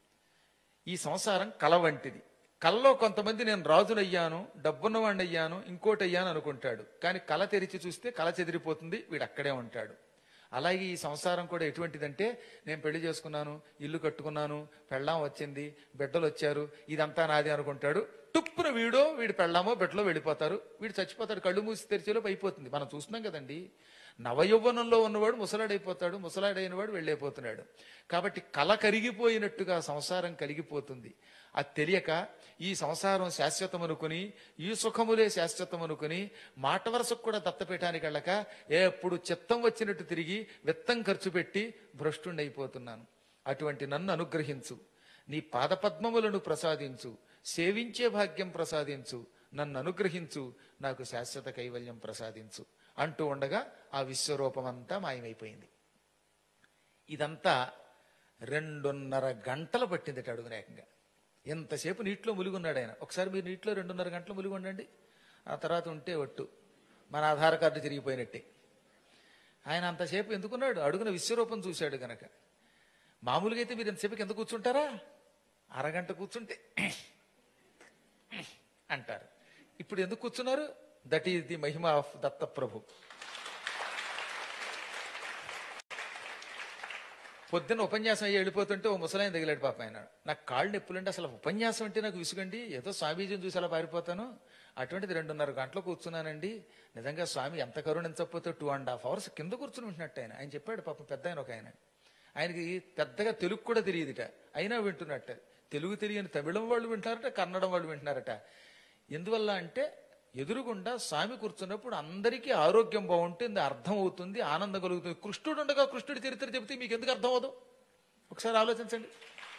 ఈ సంసారం కల వంటిది కల్లో కొంతమంది నేను రాజునయ్యాను డబ్బున్నవాడిని అయ్యాను ఇంకోటి అయ్యాను అనుకుంటాడు కానీ కళ తెరిచి చూస్తే కళ చెదిరిపోతుంది వీడు అక్కడే ఉంటాడు అలాగే ఈ సంసారం కూడా ఎటువంటిదంటే నేను పెళ్లి చేసుకున్నాను ఇల్లు కట్టుకున్నాను పెళ్ళాం వచ్చింది బిడ్డలు వచ్చారు ఇదంతా నాది అనుకుంటాడు టుప్పున వీడో వీడి పెళ్ళామో బిడ్డలో వెళ్ళిపోతారు వీడు చచ్చిపోతాడు కళ్ళు మూసి తెరిచేలోపు అయిపోతుంది మనం చూస్తున్నాం కదండి నవయౌవనంలో ఉన్నవాడు ముసలాడైపోతాడు ముసలాడైన వాడు వెళ్ళైపోతున్నాడు కాబట్టి కల కరిగిపోయినట్టుగా సంసారం కలిగిపోతుంది అది తెలియక ఈ సంసారం శాశ్వతం అనుకుని ఈ సుఖములే శాశ్వతం అనుకుని మాట వరసకు కూడా దత్తపీఠానికి వెళ్ళక ఎప్పుడు చిత్తం వచ్చినట్టు తిరిగి విత్తం ఖర్చు పెట్టి భ్రష్టుండైపోతున్నాను అటువంటి నన్ను అనుగ్రహించు నీ పాదపద్మములను ప్రసాదించు సేవించే భాగ్యం ప్రసాదించు నన్ను అనుగ్రహించు నాకు శాశ్వత కైవల్యం ప్రసాదించు అంటూ ఉండగా ఆ విశ్వరూపం అంతా మాయమైపోయింది ఇదంతా రెండున్నర గంటలు పట్టింది అడుగున ఏకంగా ఎంతసేపు నీటిలో ములుగున్నాడు ఆయన ఒకసారి మీరు నీటిలో రెండున్నర గంటలు ములుగు ఉండండి ఆ తర్వాత ఉంటే ఒట్టు మన ఆధార్ కార్డు తిరిగిపోయినట్టే ఆయన అంతసేపు ఎందుకున్నాడు అడుగున విశ్వరూపం చూశాడు గనక మామూలుగా అయితే మీరు ఎంతసేపుకి ఎంత కూర్చుంటారా అరగంట కూర్చుంటే అంటారు ఇప్పుడు ఎందుకు కూర్చున్నారు that is the Mahima of దత్త ప్రభు పొద్దున్న ఉపన్యాసం అయ్యి వెళ్ళిపోతుంటే ఓ ముసలాయన తగిలాడు పాప ఆయన నాకు కాళ్ళు నొప్పులంటే అసలు ఉపన్యాసం అంటే నాకు విసుగండి ఏదో స్వామీజీని చూసి అలా పారిపోతాను అటువంటిది రెండున్నర గంటలు కూర్చున్నానండి నిజంగా స్వామి ఎంత కరుణించకపోతే టూ అండ్ హాఫ్ అవర్స్ కింద కూర్చుని ఉంటున్నట్టు ఆయన ఆయన చెప్పాడు పాపం పెద్ద ఆయన ఒక ఆయన ఆయనకి పెద్దగా తెలుగు కూడా తెలియదుట అయినా వింటున్నట్ట తెలుగు తెలియని తమిళం వాళ్ళు వింటారట కన్నడం వాళ్ళు వింటున్నారట ఎందువల్ల అంటే ఎదురుగుండా స్వామి కూర్చున్నప్పుడు అందరికీ ఆరోగ్యం బాగుంటుంది అర్థం అవుతుంది ఆనందం కలుగుతుంది కృష్ణుడు ఉండగా కృష్ణుడి చరిత్ర చెబితే మీకు ఎందుకు అర్థం అవదు ఒకసారి ఆలోచించండి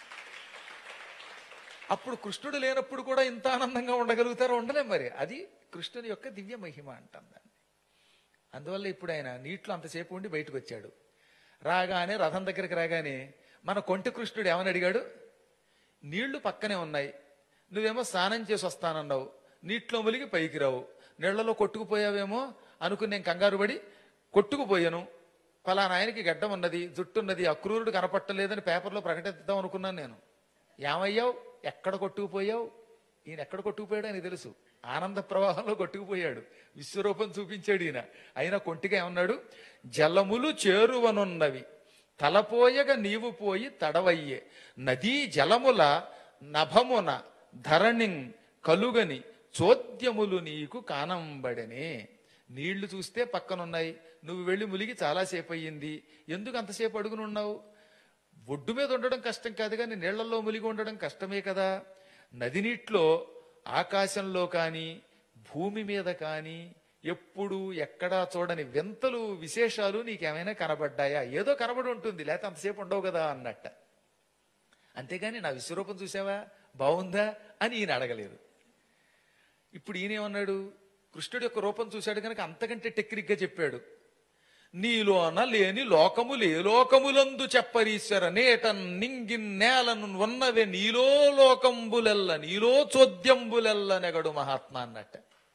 అప్పుడు కృష్ణుడు లేనప్పుడు కూడా ఇంత ఆనందంగా ఉండగలుగుతారో ఉండలేం మరి అది కృష్ణుని యొక్క దివ్య మహిమ అంటాం దాన్ని అందువల్ల ఇప్పుడు ఆయన నీటిలో అంతసేపు ఉండి బయటకు వచ్చాడు రాగానే రథం దగ్గరికి రాగానే మన కొంటి కృష్ణుడు ఏమని అడిగాడు నీళ్లు పక్కనే ఉన్నాయి నువ్వేమో స్నానం చేసి వస్తానన్నావు నీటిలో ములిగి పైకి రావు నీళ్లలో కొట్టుకుపోయావేమో అనుకుని నేను కంగారు పడి కొట్టుకుపోయాను ఫలానా ఆయనకి గడ్డం ఉన్నది జుట్టున్నది అక్రూరుడు కనపట్టలేదని పేపర్లో ప్రకటిద్దాం అనుకున్నాను నేను ఏమయ్యావు ఎక్కడ కొట్టుకుపోయావు ఈయన ఎక్కడ కొట్టుకుపోయాడు అని తెలుసు ఆనంద ప్రవాహంలో కొట్టుకుపోయాడు విశ్వరూపం చూపించాడు ఈయన అయినా కొంటిగా ఏమన్నాడు జలములు చేరువనున్నవి తలపోయగ నీవు పోయి తడవయ్యే నదీ జలముల నభమున ధరణిన్ కలుగని చోద్యములు నీకు కానంబడనే నీళ్లు చూస్తే పక్కనున్నాయి నువ్వు వెళ్ళి ములిగి చాలాసేపు అయ్యింది ఎందుకు అంతసేపు అడుగునున్నావు ఒడ్డు మీద ఉండడం కష్టం కాదు కానీ నీళ్లలో ములిగి ఉండడం కష్టమే కదా నది నీటిలో ఆకాశంలో కానీ భూమి మీద కానీ ఎప్పుడు ఎక్కడా చూడని వింతలు విశేషాలు నీకేమైనా కనబడ్డాయా ఏదో కనబడి ఉంటుంది లేకపోతే అంతసేపు ఉండవు కదా అన్నట్ట అంతేగాని నా విశ్వరూపం చూసావా బాగుందా అని ఈయన అడగలేదు ఇప్పుడు ఈయనేమన్నాడు కృష్ణుడి యొక్క రూపం చూశాడు కనుక అంతకంటే టెక్నిక్ గా చెప్పాడు నీలోన లేని లోకములు ఏ లోకములందు చెప్పరీశ్వర నేట నింగిన్ నేలను ఉన్నవే నీలో లోకంబులెల్ల నీలో చోద్యంబులెల్ల నెగడు మహాత్మా అన్నట్ట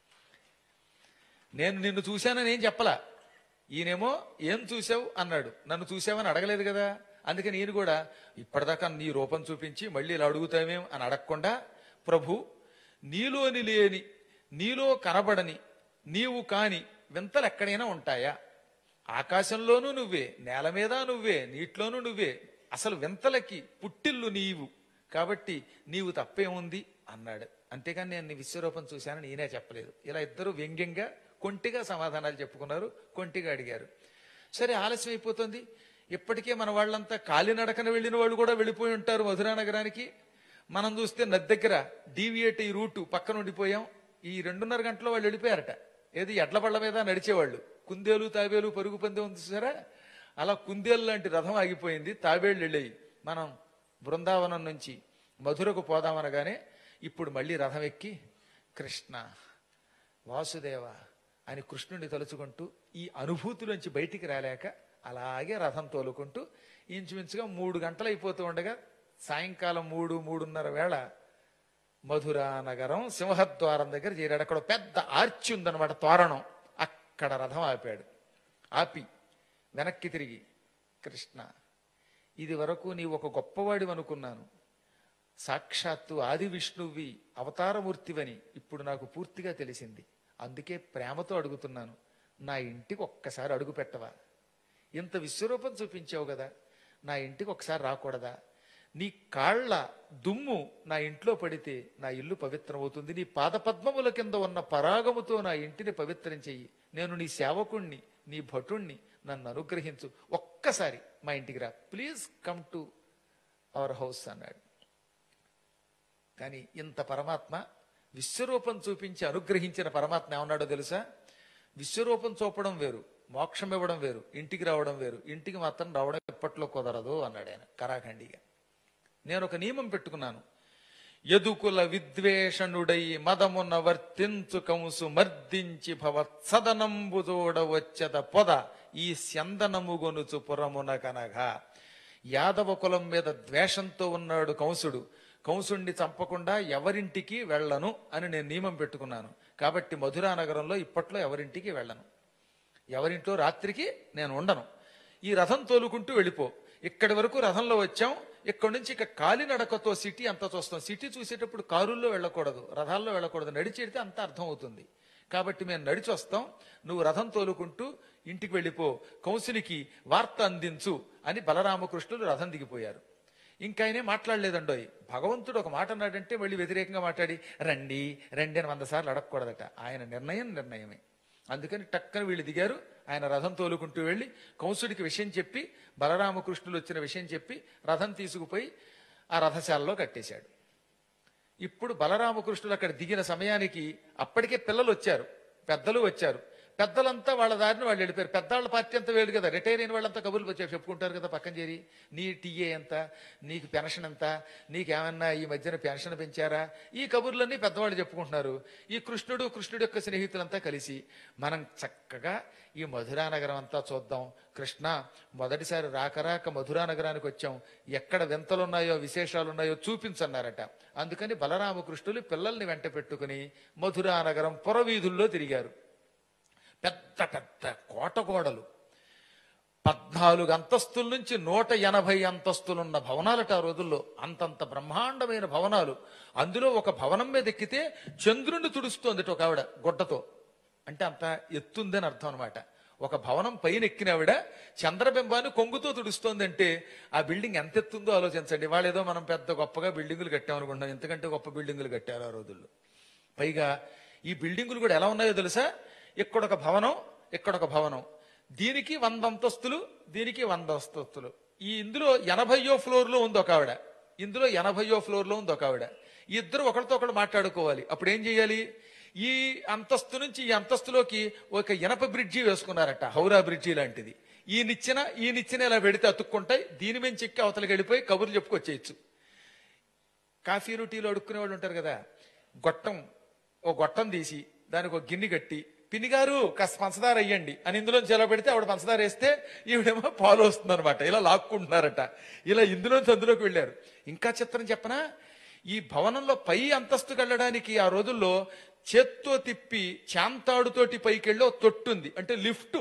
నేను నిన్ను చూశానని ఏం చెప్పలా ఈయనేమో ఏం చూసావు అన్నాడు నన్ను చూసావని అడగలేదు కదా అందుకని ఈయన కూడా ఇప్పటిదాకా నీ రూపం చూపించి మళ్ళీ ఇలా అడుగుతామేం అని అడగకుండా ప్రభు నీలోని లేని నీలో కనబడని నీవు కాని వింతలు ఎక్కడైనా ఉంటాయా ఆకాశంలోనూ నువ్వే నేల మీద నువ్వే నీటిలోనూ నువ్వే అసలు వింతలకి పుట్టిల్లు నీవు కాబట్టి నీవు తప్పేముంది అన్నాడు అంతేగాని నేను నీ విశ్వరూపం చూశానని ఈయనే చెప్పలేదు ఇలా ఇద్దరు వ్యంగ్యంగా కొంటిగా సమాధానాలు చెప్పుకున్నారు కొంటిగా అడిగారు సరే ఆలస్యం అయిపోతుంది ఇప్పటికే మన వాళ్ళంతా కాలినడకన వెళ్ళిన వాళ్ళు కూడా వెళ్ళిపోయి ఉంటారు మధురా నగరానికి మనం చూస్తే నది దగ్గర డీవియేట్ ఈ రూటు పక్కన ఉండిపోయాం ఈ రెండున్నర గంటలో వాళ్ళు వెళ్ళిపోయారట ఏది ఎడ్ల బళ్ళ మీద నడిచేవాళ్ళు కుందేలు తాబేలు పరుగు పందెం ఉంది చూసారా అలా కుందేలు లాంటి రథం ఆగిపోయింది తాబేళ్లు వెళ్ళాయి మనం బృందావనం నుంచి మధురకు పోదామనగానే ఇప్పుడు మళ్ళీ రథం ఎక్కి కృష్ణ వాసుదేవ అని కృష్ణుడిని తలుచుకుంటూ ఈ అనుభూతిలోంచి బయటికి రాలేక అలాగే రథం తోలుకుంటూ ఇంచుమించుగా మూడు గంటలు అయిపోతూ ఉండగా సాయంకాలం మూడు మూడున్నర వేళ మధురా నగరం సింహద్వారం దగ్గర చేరాడు అక్కడ ఒక పెద్ద ఆర్చి ఉందన్నమాట తోరణం అక్కడ రథం ఆపాడు ఆపి వెనక్కి తిరిగి కృష్ణ ఇది వరకు నీ ఒక గొప్పవాడివి అనుకున్నాను సాక్షాత్తు ఆది విష్ణువి అవతారమూర్తివని ఇప్పుడు నాకు పూర్తిగా తెలిసింది అందుకే ప్రేమతో అడుగుతున్నాను నా ఇంటికి ఒక్కసారి అడుగు పెట్టవా ఇంత విశ్వరూపం చూపించావు కదా నా ఇంటికి ఒకసారి రాకూడదా నీ కాళ్ళ దుమ్ము నా ఇంట్లో పడితే నా ఇల్లు పవిత్రమవుతుంది నీ పాదపద్మముల కింద ఉన్న పరాగముతో నా ఇంటిని పవిత్రం చెయ్యి నేను నీ సేవకుణ్ణి నీ భటుణ్ణి నన్ను అనుగ్రహించు ఒక్కసారి మా ఇంటికి రా please come to our house అన్నాడు కానీ ఇంత పరమాత్మ విశ్వరూపం చూపించి అనుగ్రహించిన పరమాత్మ ఏమన్నాడో తెలుసా విశ్వరూపం చూపడం వేరు మోక్షం ఇవ్వడం వేరు ఇంటికి రావడం వేరు ఇంటికి మాత్రం రావడం ఎప్పట్లో కుదరదు అన్నాడు ఆయన కరాఖండిగా నేను ఒక నియమం పెట్టుకున్నాను యదుకుల విద్వేషణుడై మదమున వర్తించు కంసు మర్దించి భవత్సదనంబు చూడ వచ్చద పొద ఈ స్యందనము గొనుచు పురమున కనగా యాదవ కులం మీద ద్వేషంతో ఉన్నాడు కంసుడు కంసుడిని చంపకుండా ఎవరింటికి వెళ్ళను అని నేను నియమం పెట్టుకున్నాను కాబట్టి మధురా నగరంలో ఇప్పట్లో ఎవరింటికి వెళ్ళను ఎవరింట్లో రాత్రికి నేను ఉండను ఈ రథం తోలుకుంటూ వెళ్ళిపో ఇక్కడి వరకు రథంలో వచ్చాం ఇక్కడి నుంచి ఇక కాలినడకతో సిటీ అంతా చూస్తాం సిటీ చూసేటప్పుడు కారుల్లో వెళ్ళకూడదు రథాల్లో వెళ్ళకూడదు నడిచి వెడితే అంత అర్థం అవుతుంది కాబట్టి మేము నడిచి వస్తాం నువ్వు రథం తోలుకుంటూ ఇంటికి వెళ్ళిపో కంసునికి వార్త అందించు అని బలరామకృష్ణులు రథం దిగిపోయారు ఇంకా ఆయనే మాట్లాడలేదండోయ్ భగవంతుడు ఒక మాట అన్నాడంటే మళ్ళీ వ్యతిరేకంగా మాట్లాడి రండి రండి అని వంద సార్లు అడగకూడదట ఆయన నిర్ణయం నిర్ణయమే అందుకని టక్కన వీళ్ళు దిగారు ఆయన రథం తోలుకుంటూ వెళ్ళి కంసుడికి విషయం చెప్పి బలరామకృష్ణులు వచ్చిన విషయం చెప్పి రథం తీసుకుపోయి ఆ రథశాలలో కట్టేశాడు ఇప్పుడు బలరామకృష్ణులు అక్కడ దిగిన సమయానికి అప్పటికే పిల్లలు వచ్చారు పెద్దలు వచ్చారు పెద్దలంతా వాళ్ళ దారిని వాళ్ళు వెళ్ళిపోయారు పెద్దవాళ్ళ పార్టీ అంతా వేడు కదా రిటైర్ అయిన వాళ్ళంతా కబుర్లు వచ్చి చెప్పుకుంటారు కదా పక్కన చేరి నీ టీఏ ఎంత నీకు పెన్షన్ ఎంత నీకేమన్నా ఈ మధ్యన పెన్షన్ పెంచారా ఈ కబుర్లన్నీ పెద్దవాళ్ళు చెప్పుకుంటున్నారు ఈ కృష్ణుడు కృష్ణుడు యొక్క స్నేహితులంతా కలిసి మనం చక్కగా ఈ మధురా నగరం అంతా చూద్దాం కృష్ణ మొదటిసారి రాక రాక మధురా నగరానికి వచ్చాం ఎక్కడ వింతలున్నాయో విశేషాలు ఉన్నాయో చూపించన్నారట అందుకని బలరామకృష్ణులు పిల్లల్ని వెంట పెట్టుకుని మధురా నగరం పురవీధుల్లో తిరిగారు పెద్ద పెద్ద కోట గోడలు పద్నాలుగు అంతస్తుల నుంచి నూట ఎనభై అంతస్తులున్న భవనాలట ఆ రోజుల్లో అంతంత బ్రహ్మాండమైన భవనాలు అందులో ఒక భవనం మీద ఎక్కితే చంద్రుణ్ణి తుడుస్తోంది ఒక ఆవిడ గుడ్డతో అంటే అంత ఎత్తుందని అర్థం అనమాట ఒక భవనం పైన ఎక్కిన ఆవిడ చంద్రబింబాన్ని కొంగుతో తుడుస్తోందంటే ఆ బిల్డింగ్ ఎంత ఎత్తుందో ఆలోచించండి వాళ్ళు ఏదో మనం పెద్ద గొప్పగా బిల్డింగులు కట్టామనుకుంటాం ఎంతకంటే గొప్ప బిల్డింగులు కట్టారు ఆ రోజుల్లో పైగా ఈ బిల్డింగులు కూడా ఎలా ఉన్నాయో తెలుసా ఇక్కడ ఒక భవనం ఇక్కడ ఒక భవనం దీనికి వంద అంతస్తులు దీనికి వంద అంతస్తులు ఈ ఇందులో ఎనభయో ఫ్లోర్ లో ఉంది ఒక ఆవిడ ఇందులో ఎనభయో ఫ్లోర్ లో ఉంది ఒక ఆవిడ ఈ ఇద్దరు ఒకరితో ఒకరు మాట్లాడుకోవాలి అప్పుడు ఏం చేయాలి ఈ అంతస్తు నుంచి ఈ అంతస్తులోకి ఒక ఇనప బ్రిడ్జి వేసుకున్నారట హౌరా బ్రిడ్జి లాంటిది ఈ నిచ్చెన ఈ నిచ్చెన ఇలా పెడితే అతుక్కుంటాయి దీని మీద చెక్కి అవతలకి వెళ్ళిపోయి కబుర్లు చెప్పుకొచ్చేయచ్చు కాఫీలు టీలు అడుక్కునే వాళ్ళు ఉంటారు కదా గొట్టం ఓ గొట్టం తీసి దానికి ఒక గిన్నె కట్టి పిన్ని గారు కాస్త పంచదార అయ్యండి అని ఇందులో ఎలా పెడితే ఆవిడ పంచదార వేస్తే ఈవిడేమో పాలు వస్తుంది అనమాట ఇలా లాక్కుంటున్నారట ఇలా ఇందులోంచి అందులోకి వెళ్ళారు ఇంకా చిత్రం చెప్పనా ఈ భవనంలో పై అంతస్తుకు వెళ్ళడానికి ఆ రోజుల్లో చేత్తో తిప్పి చాంతాడుతోటి పైకి వెళ్ళి ఓ తొట్టుంది అంటే లిఫ్ట్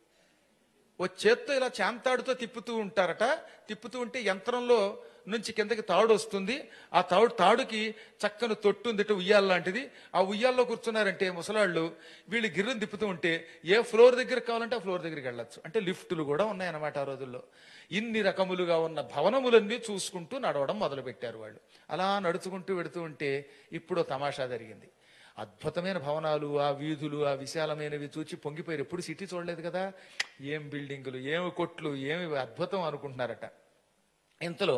ఓ చేత్తో ఇలా చాంతాడుతో తిప్పుతూ ఉంటారట తిప్పుతూ ఉంటే యంత్రంలో నుంచి కిందకి తాడు వస్తుంది ఆ తాడు తాడుకి చక్కని తొట్టుంది ఇటు ఉయ్యాల లాంటిది ఆ ఉయ్యాల్లో కూర్చున్నారంటే ముసలాళ్ళు వీళ్ళు గిర్రను తిప్పుతూ ఉంటే ఏ ఫ్లోర్ దగ్గర కావాలంటే ఆ ఫ్లోర్ దగ్గరికి వెళ్ళొచ్చు అంటే లిఫ్టులు కూడా ఉన్నాయన్నమాట ఆ రోజుల్లో ఇన్ని రకములుగా ఉన్న భవనములన్నీ చూసుకుంటూ నడవడం మొదలు పెట్టారు వాళ్ళు అలా నడుచుకుంటూ వెడుతూ ఉంటే ఇప్పుడు ఓ తమాషా జరిగింది అద్భుతమైన భవనాలు ఆ వీధులు ఆ విశాలమైనవి చూచి పొంగిపోయారు ఎప్పుడు సిటీ చూడలేదు కదా ఏం బిల్డింగులు ఏమి కొట్లు ఏమి అద్భుతం అనుకుంటున్నారట ఇంతలో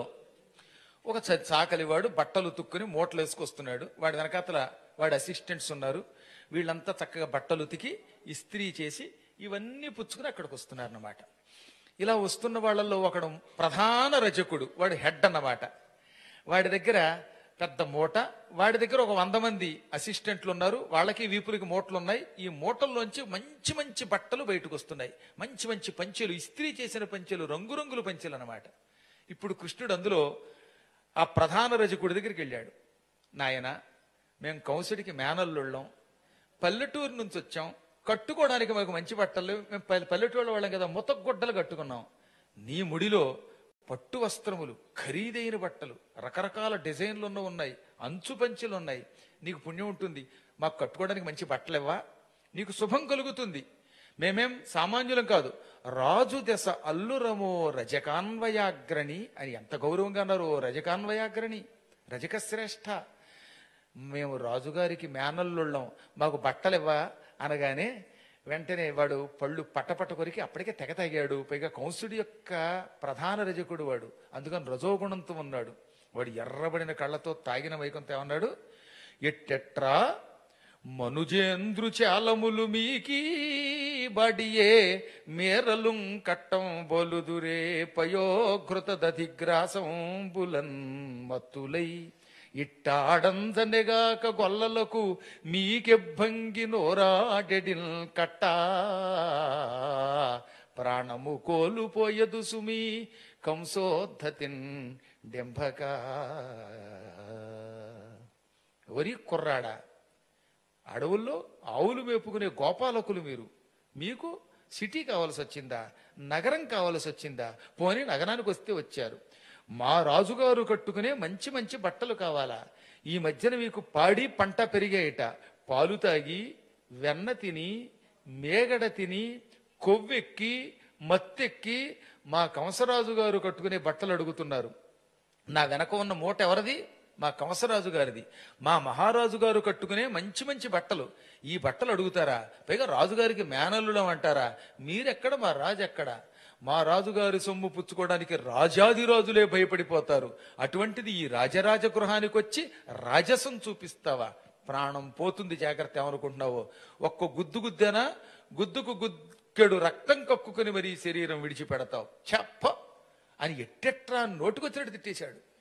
ఒక చ- చాకలివాడు బట్టలు ఉతుక్కుని మూటలు వేసుకొస్తున్నాడు వాడి వెనకాతల వాడి అసిస్టెంట్స్ ఉన్నారు వీళ్ళంతా చక్కగా బట్టలు ఉతికి ఇస్త్రీ చేసి ఇవన్నీ పుచ్చుకుని అక్కడికి వస్తున్నారు అన్నమాట ఇలా వస్తున్న వాళ్ళల్లో ఒకడు ప్రధాన రజకుడు వాడు హెడ్ అన్నమాట వాడి దగ్గర పెద్ద మూట వాడి దగ్గర ఒక వంద మంది అసిస్టెంట్లు ఉన్నారు వాళ్ళకి వీపులకి మూటలు ఉన్నాయి ఈ మూటల్లోంచి మంచి మంచి బట్టలు బయటకు వస్తున్నాయి మంచి మంచి పంచెలు ఇస్త్రీ చేసిన పంచెలు రంగురంగుల పంచెలు అన్నమాట ఇప్పుడు కృష్ణుడు అందులో ఆ ప్రధాన రజకుడి దగ్గరికి వెళ్ళాడు నాయన మేము కంసుడికి మేనల్లుళ్ళం పల్లెటూరు నుంచి వచ్చాం కట్టుకోవడానికి మాకు మంచి బట్టలు మేము పల్లె- పల్లెటూళ్ళ వాళ్ళం కదా ముతగుడ్డలు కట్టుకున్నాం నీ ముడిలో పట్టు వస్త్రములు ఖరీదైన బట్టలు రకరకాల డిజైన్లు ఉన్న ఉన్నాయి అంచు పంచెలు ఉన్నాయి నీకు పుణ్యం ఉంటుంది మాకు కట్టుకోవడానికి మంచి బట్టలు ఇవ్వా నీకు శుభం కలుగుతుంది మేమేం సామాన్యులం కాదు రాజు దశ అల్లురమో రజకాన్వయాగ్రణి అని ఎంత గౌరవంగా అన్నారు "ఓ రజకాన్వయాగ్రణి రజక శ్రేష్ఠ మేము రాజుగారికి మేనల్లుళ్ళం మాకు బట్టలు ఇవ్వా అనగానే వెంటనే వాడు పళ్ళు పట్టపట్ట కొరికి అప్పటికే తెగ తాగాడు పైగా కంసుడి యొక్క ప్రధాన రజకుడు వాడు అందుకని రజోగుణంతో ఉన్నాడు వాడు ఎర్రబడిన కళ్ళతో తాగిన వైకుంత ఏమన్నాడు ఎట్టెట్రా మనుజేంద్రు చాలములు మీకీ బడియే మేరలుం కట్టం బొలుదురే పయోఘృత దధిగ్రాసం బులన్ మత్తులై ఇట్టాడందనెగాక గొల్లలకు మీకెబ్బంగి నోరాడెడిల్ కట్టా ప్రాణము కోలుపోయదు సుమి కంసోద్ధతిన్ డెంభక వరి కుర్రాడా అడవుల్లో ఆవులు మేపుకునే గోపాలకులు మీరు మీకు సిటీ కావాల్సి వచ్చిందా నగరం కావాల్సి వచ్చిందా పోనీ నగరానికి వస్తే వచ్చారు మా రాజుగారు కట్టుకునే మంచి మంచి బట్టలు కావాలా ఈ మధ్యన మీకు పాడి పంట పెరిగాయట పాలు తాగి వెన్న తిని మేగడ తిని కొవ్వెక్కి మత్తెక్కి మా కంసరాజు గారు కట్టుకునే బట్టలు అడుగుతున్నారు నా వెనక ఉన్న మూట ఎవరిది మా కంసరాజు గారిది మా మహారాజు గారు కట్టుకునే మంచి మంచి బట్టలు ఈ బట్టలు అడుగుతారా పైగా రాజుగారికి మేనల్లుడం అంటారా మీరెక్కడ మా రాజు ఎక్కడ మా రాజుగారి సొమ్ము పుచ్చుకోవడానికి రాజాదిరాజులే భయపడిపోతారు అటువంటిది ఈ రాజరాజ గృహానికి వచ్చి రాజసం చూపిస్తావా ప్రాణం పోతుంది జాగ్రత్త ఏమనుకుంటున్నావో ఒక్క గుద్దు గుద్దేనా గుద్దుకు గుక్కెడు రక్తం కక్కుకుని మరీ శరీరం విడిచిపెడతావు చెప్ప అని ఎట్టెట్రా నోటుకొచ్చినట్టు తిట్టేశాడు